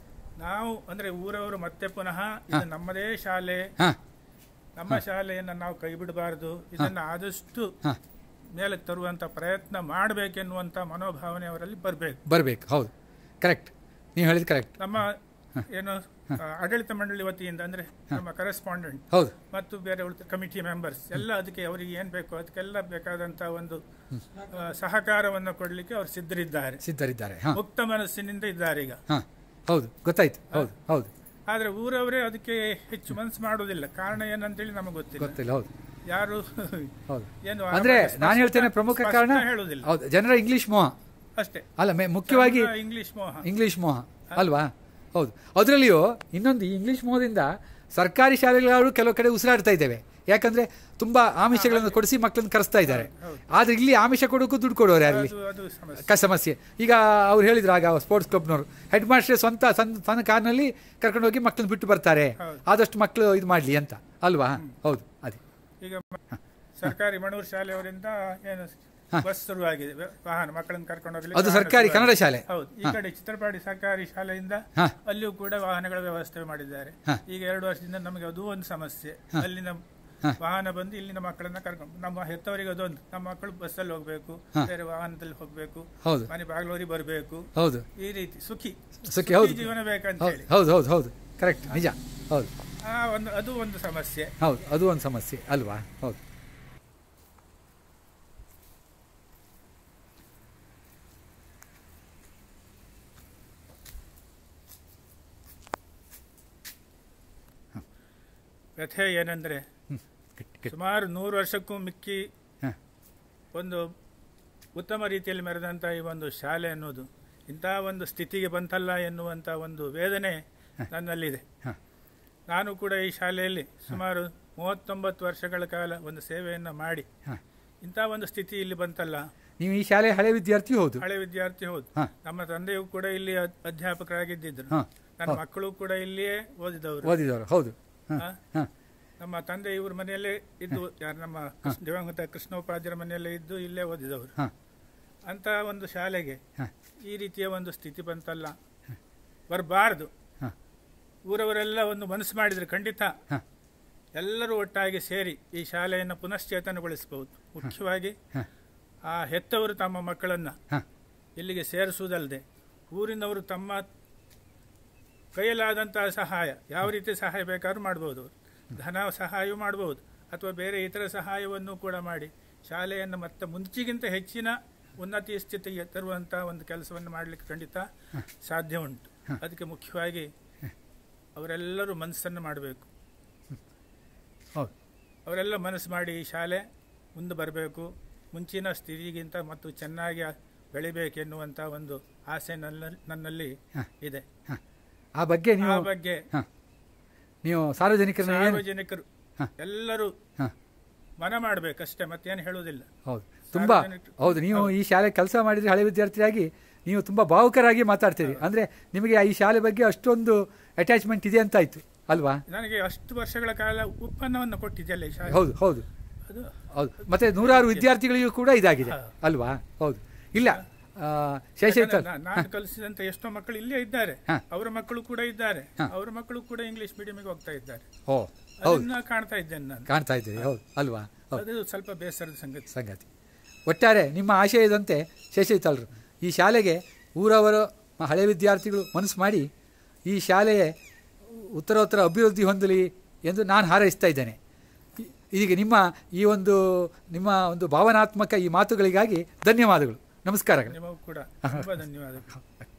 ನಾವು ಅಂದ್ರೆ ಊರವರು ಮತ್ತೆ ಪುನಃ ಇದು ನಮ್ಮದೇ ಶಾಲೆ ಹ. ನಮ್ಮ ಶಾಲೆಯನ್ನ ನಾವು ಕೈ ಬಿಡಬಾರದು ಇದನ್ನ ಆದಷ್ಟು ಹ. ಮೇಲಕ್ಕೆ ತರುವಂತ ಪ್ರಯತ್ನ ಮಾಡಬೇಕೆನ್ನುವಂತ ಮನೋಭಾವನೆ ಅವರಲ್ಲಿ ಬರಬೇಕು ಬರ್ಬೇಕು ಹೌದು ಕರೆಕ್ಟ್ ನೀವು ಹೇಳಿದ ಕರೆಕ್ಟ್ ನಮ್ಮ ಏನು ಆ, ಆಡಳಿತ ಮಂಡಳಿ ವತಿಯಿಂದ ಅಂದ್ರೆ ನಮ್ಮ ಕರೆಸ್ಪಾಂಡೆಂಟ್ ಹೌದು ಮತ್ತು ಬೇರೆ ಉಳಿದ ಕಮಿಟಿ ಮೆಂಬರ್ಸ್ ಎಲ್ಲ ಅದಕ್ಕೆ ಅವರಿಗೆ ಏನ್ ಬೇಕು ಅದಕ್ಕೆಲ್ಲ ಬೇಕಾದಂತ ಒಂದು ಆ, ಸಹಕಾರವನ್ನು ಕೊಡ್ಲಿಕ್ಕೆ ಅವರು ಸಿದ್ಧರಿದ್ದಾರೆ ಸಿದ್ಧರಿದ್ದಾರೆ ಹಾಂ ಮುಕ್ತ ಮನಸ್ಸಿನಿಂದ ಇದ್ದಾರೆ ಈಗ ಹಾಂ ಹೌದು ಗೊತ್ತಾಯ್ತು ಹೌದು ಹೌದು ಆದ್ರೆ ಊರವರೇ ಅದಕ್ಕೆ ಹೆಚ್ಚು ಮನಸ್ಸು ಮಾಡುವುದಿಲ್ಲ ಕಾರಣ ಏನಂತೇಳಿ ನಮಗೆ ಗೊತ್ತಿಲ್ಲ ಗೊತ್ತಿಲ್ಲ ಹೌದು ಯಾರು ಹೌದು ಏನು ಆ ಅಂದ್ರೆ ಬಗ್ಗೆ ನಾನು ಹೇಳ್ತೇನೆ ಸ್ಪಷ್ಟ- ಪ್ರಮುಖ ಸ್ಪಷ್ಟ ಕಾರಣ ಹೇಳುವುದಿಲ್ಲ ಹೌದು ಜನರ ಇಂಗ್ಲಿಷ್ ಮೋಹ ಅಷ್ಟೇ ಅಲ್ಲ ಮೆ- ಮುಖ್ಯವಾಗಿ ಜನರ ಇಂಗ್ಲಿಷ್ ಮೋಹ ಇಂಗ್ಲಿಷ್ ಮೋಹ ಅಲ್ವಾ ಹೌದು ಅದರಲ್ಲಿಯೂ ಇನ್ನೊಂದು ಈ ಇಂಗ್ಲಿಷ್ ಮೋಹದಿಂದ ಸರ್ಕಾರಿ ಶಾಲೆಗಳಾದ್ರೂ ಕೆಲವು ಕಡೆ ಉಸಿರಾಡ್ತಾ ಇದ್ದೇವೆ ಯಾಕಂದ್ರೆ ತುಂಬಾ ಆಮಿಷಗಳನ್ನು ಕೊಡಿಸಿ ಮಕ್ಕಳನ್ನು ಕರೆಸ್ತಾ ಇದ್ದಾರೆ ಆದ್ರೆ ಇಲ್ಲಿ ಆಮಿಷ ಕೊಡೋಕ್ಕೂ ದುಡ್ಡು ಕೊಡೋರು ಯಾರಲ್ಲಿ ಅದು ಅದು ಸಮಸ್ಯೆ ಕ ಸಮಸ್ಯೆ ಈಗ ಅವ್ರು ಹೇಳಿದ್ರು ಆಗ ಸ್ಪೋರ್ಟ್ಸ್ ಕ್ಲಬ್ನವರು ಹೆಡ್ ಮಾಸ್ಟರ್ ಸ್ವಂತ ಸಣ್ಣ ಸಣ್ಣ ಕಾರ್ನಲ್ಲಿ ಕರ್ಕೊಂಡು ಹೋಗಿ ಮಕ್ಕಳನ್ನ ಬಿಟ್ಟು ಬರ್ತಾರೆ ಆದಷ್ಟು ಮಕ್ಕಳು ಇದು ಮಾಡಲಿ ಅಂತ ಅಲ್ವಾ ಹೌದು ಅದೇ ಈಗ ಮ- ಸರ್ಕಾರಿ ಮಣೂರು ಶಾಲೆಯವರಿಂದ ಏನು ಬಸ್ ಶುರುವಾಗಿದೆ ವ- ವಾಹನ ಮಕ್ಕಳನ್ನು ಕರ್ಕೊಂಡು ಹೋಗ್ಲಿಕ್ಕೆ ಅದು ವಾಹನ ಸರ್ಕಾರಿ ಶುರುವಾಗಿದೆ. ಕನ್ನಡ ಶಾಲೆ? ಹೌದು ಈ ಹಾ. ಕಡೆ ಚಿತ್ರಪಾಡಿ ಸರ್ಕಾರಿ ಶಾಲೆಯಿಂದ ಹಾ. ಅಲ್ಲಿಯೂ ಕೂಡ ವಾಹನಗಳ ವ್ಯವಸ್ಥೆ ಮಾಡಿದ್ದಾರೆ ಹಾ. ಈಗ ಎರಡು ವರ್ಷದಿಂದ ನಮಗೆ ಅದು ಒಂದು ಸಮಸ್ಯೆ ಹಾ. ಅಲ್ಲಿನ ಹಾ. ವಾಹನ ಬಂದು ಇಲ್ಲಿನ ಮಕ್ಕಳನ್ನ ಕರ್ಕೊಂಡು ನಮ್ಮ ಹೆತ್ತವರಿಗೆ ಅದೊಂದು ನಮ್ಮ ಮಕ್ಕಳು ಬಸ್ಸಲ್ಲಿ ಹೋಗ್ಬೇಕು ಹಾ. ಬೇರೆ ವಾಹನದಲ್ಲಿ ಹೋಗ್ಬೇಕು ಹೌದು. ಮನೆ ಬಾಗಿಲವರಿಗೆ ಬರಬೇಕು ಹೌದು. ಈ ರೀತಿ ಸುಖಿ ಸುಖಿ ಹೌದು ಜೀವನ ಬೇಕಂತ ಹೌದು ಹೇಳಿ ಹೌದು ಹೌದು ಹೌದು ಕರೆಕ್ಟ್ ನಿಜ ಹೌದು ಆ ಒಂದು ಅದು ಒಂದು ಸಮಸ್ಯೆ ಹೌದು ಅದು ಒಂದು ಸಮಸ್ಯೆ ಅಲ್ವಾ ಹೌದು ವ್ಯಥೆ ಏನಂದ್ರೆ ಸುಮಾರು ನೂರು ವರ್ಷಕ್ಕೂ ಮಿಕ್ಕಿ ಹ. ಒಂದು ಉತ್ತಮ ರೀತಿಯಲ್ಲಿ ಮೆರೆದಂಥ ಈ ಒಂದು ಶಾಲೆ ಅನ್ನೋದು ಇಂತಹ ಒಂದು ಸ್ಥಿತಿಗೆ ಬಂತಲ್ಲ ಎನ್ನುವಂಥ ಒಂದು ವೇದನೆ ನನ್ನಲ್ಲಿದೆ ಹ. ನಾನು ಕೂಡ ಈ ಶಾಲೆಯಲ್ಲಿ ಸುಮಾರು ಮೂವತ್ತೊಂಬತ್ತು ವರ್ಷಗಳ ಕಾಲ ಒಂದು ಸೇವೆಯನ್ನು ಮಾಡಿ ಹ. ಇಂಥ ಒಂದು ಸ್ಥಿತಿ ಇಲ್ಲಿ ಬಂತಲ್ಲ ನೀವು ಈ ಶಾಲೆ ಹಳೆ ವಿದ್ಯಾರ್ಥಿ ಹೌದು ಹಳೆ ವಿದ್ಯಾರ್ಥಿ ಹೌದು ಹ. ನಮ್ಮ ತಂದೆಯು ಕೂಡ ಇಲ್ಲಿ ಅದ್- ಅಧ್ಯಾಪಕರಾಗಿದ್ದಿದ್ರು ಹ. ನನ್ನ ಹೌದು. ಮಕ್ಕಳು ಕೂಡ ಇಲ್ಲಿಯೇ ಓದಿದವರು ಓದಿದವರು ಹೌದು ಹ. ಹ? ಹ. ನಮ್ಮ ತಂದೆ ಇವ್ರ ಮನೆಯಲ್ಲೇ ಇದ್ದು ಯಾರು ನಮ್ಮ ಕೃಷ್ಣ- ದಿವಂಗತ ಕೃಷ್ಣೋಪಾಧ್ಯಾಯರ ಮನೆಯಲ್ಲೇ ಇದ್ದು ಇಲ್ಲೇ ಓದಿದವರು ಹ. ಅಂತ ಒಂದು ಶಾಲೆಗೆ ಹ. ಈ ರೀತಿಯ ಒಂದು ಸ್ಥಿತಿ ಬಂತಲ್ಲ ಬರಬಾರದು ಹ. ಊರವರೆಲ್ಲ ಒಂದು ಮನಸ್ಸು ಮಾಡಿದ್ರೆ ಖಂಡಿತ ಹ. ಎಲ್ಲರೂ ಒಟ್ಟಾಗಿ ಸೇರಿ ಈ ಶಾಲೆಯನ್ನು ಪುನಶ್ಚೇತನಗೊಳಿಸಬಹುದು ಮುಖ್ಯವಾಗಿ ಹ. ಆ ಹೆತ್ತವರು ತಮ್ಮ ಮಕ್ಕಳನ್ನ ಹ. ಇಲ್ಲಿಗೆ ಸೇರಿಸುವುದಲ್ಲದೆ ಊರಿನವರು ತಮ್ಮ ಕೈಯಲ್ಲಾದಂತಹ ಸಹಾಯ ಯಾವ ರೀತಿ ಸಹಾಯ ಬೇಕಾದ್ರೂ ಮಾಡ್ಬೋದು ಧನ ಸಹಾಯವೂ ಮಾಡ್ಬೋದು ಅಥವಾ ಬೇರೆ ಇತರ ಸಹಾಯವನ್ನು ಕೂಡ ಮಾಡಿ ಶಾಲೆಯನ್ನು ಮತ್ತೆ ಮುಂಚಿಗಿಂತ ಹೆಚ್ಚಿನ ಉನ್ನತಿ ಸ್ಥಿತಿಗೆ ತರುವಂಥ ಒಂದು ಕೆಲಸವನ್ನು ಮಾಡಲಿಕ್ಕೆ ಖಂಡಿತ ಸಾಧ್ಯ ಉಂಟು ಅದಕ್ಕೆ ಮುಖ್ಯವಾಗಿ ಅವರೆಲ್ಲರೂ ಮನಸ್ಸನ್ನು ಮಾಡಬೇಕು ಹೌದು ಅವರೆಲ್ಲ ಮನಸ್ಸು ಮಾಡಿ ಈ ಶಾಲೆ ಮುಂದೆ ಬರಬೇಕು ಮುಂಚಿನ ಸ್ಥಿತಿಗಿಂತ ಮತ್ತು ಚೆನ್ನಾಗಿ ಬೆಳಿಬೇಕೆನ್ನುವಂಥ ಒಂದು ಆಸೆ ನನ್ನ ನನ್ನಲ್ಲಿ ಇದೆ ಆ ಬಗ್ಗೆ ನೀವು ಆ ಬಗ್ಗೆ ಹ. ನೀವು ಸಾರ್ವಜನಿಕರನ್ನ ಏನು ಸಾರ್ವಜನಿಕರು ಎಲ್ಲರೂ ಹ. ಮನ ಮಾಡಬೇಕಷ್ಟೇ ಮತ್ತೇನು ಹೇಳುವುದಿಲ್ಲ ಹೌದು ತುಂಬಾ ಸಾರ್ವಜನಿಕರು- ಹೌದು ನೀವು ಈ ಶಾಲೆ ಕೆಲಸ ಮಾಡಿದ್ರೆ ಹಳೆ ವಿದ್ಯಾರ್ಥಿಯಾಗಿ ನೀವು ತುಂಬಾ ಭಾವುಕರಾಗಿ ಮಾತಾಡ್ತೀರಿ ಅಂದ್ರೆ ನಿಮಗೆ ಈ ಶಾಲೆ ಬಗ್ಗೆ ಅಷ್ಟೊಂದು ಅಟ್ಯಾಚ್ಮೆಂಟ್ ಇದೆ ಅಂತ ಆಯ್ತು ಅಲ್ವಾ ನನಗೆ ಅಷ್ಟು ವರ್ಷಗಳ ಕಾಲ ಉತ್ಪನ್ನವನ್ನು ಕೊಟ್ಟಿದ್ದೆಲ್ಲ ಈ ಶಾಲೆ ಹೌದು ಹೌದು ಅದು ಹೌದು ಮತ್ತೆ ನೂರಾರು ವಿದ್ಯಾರ್ಥಿಗಳಿಗೂ ಕೂಡ ಇದಾಗಿದೆ ಅಲ್ವಾ ಹೌದು ಇಲ್ಲ ಆ, ಶೇಷಾಯ್ತ ಯಾಕಂದ್ರೆ ನಾ- ನಾನು ಕಲಿಸಿದಂತ ಎಷ್ಟೋ ಮಕ್ಕಳು ಇಲ್ಲೇ ಇದ್ದಾರೆ ಹ. ಅವರ ಮಕ್ಕಳು ಕೂಡ ಇದ್ದಾರೆ ಹ. ಅವರ ಮಕ್ಕಳು ಕೂಡ ಇಂಗ್ಲಿಷ್ ಮೀಡಿಯಂಗೆ ಹೋಗ್ತಾ ಇದ್ದಾರೆ ಓ ಹೌದು ಅದನ್ನ ಕಾಣ್ತಾ ಇದ್ದೇನೆ ನಾನು ಕಾಣ್ತಾ ಇದ್ದೀರಿ ಹೌದು ಅಲ್ವಾ ಹೌದು ಅದು ಸ್ವಲ್ಪ ಬೇಸರದ ಸಂಗತಿ ಸಂಗತಿ ಒಟ್ಟಾರೆ ನಿಮ್ಮ ಆಶಯದಂತೆ ಶೇಷೈತಾಳರು ಈ ಶಾಲೆಗೆ ಊರವರು ಮ- ಹಳೆ ವಿದ್ಯಾರ್ಥಿಗಳು ಮನಸ್ಸು ಮಾಡಿ ಈ ಶಾಲೆಯ ಉತ್ತರೋತ್ತರ ಅಭಿವೃದ್ಧಿ ಹೊಂದಲಿ ಎಂದು ನಾನು ಹಾರೈಸ್ತಾ ಇದ್ದೇನೆ ಈ- ಇದೀಗ ನಿಮ್ಮ ಈ ಒಂದು ನಿಮ್ಮ ಒಂದು ಭಾವನಾತ್ಮಕ ಈ ಮಾತುಗಳಿಗಾಗಿ ಧನ್ಯವಾದಗಳು ನಮಸ್ಕಾರಗಳು ನಿಮಗೂ ಕೂಡ ತುಂಬಾ ಧನ್ಯವಾದಗಳು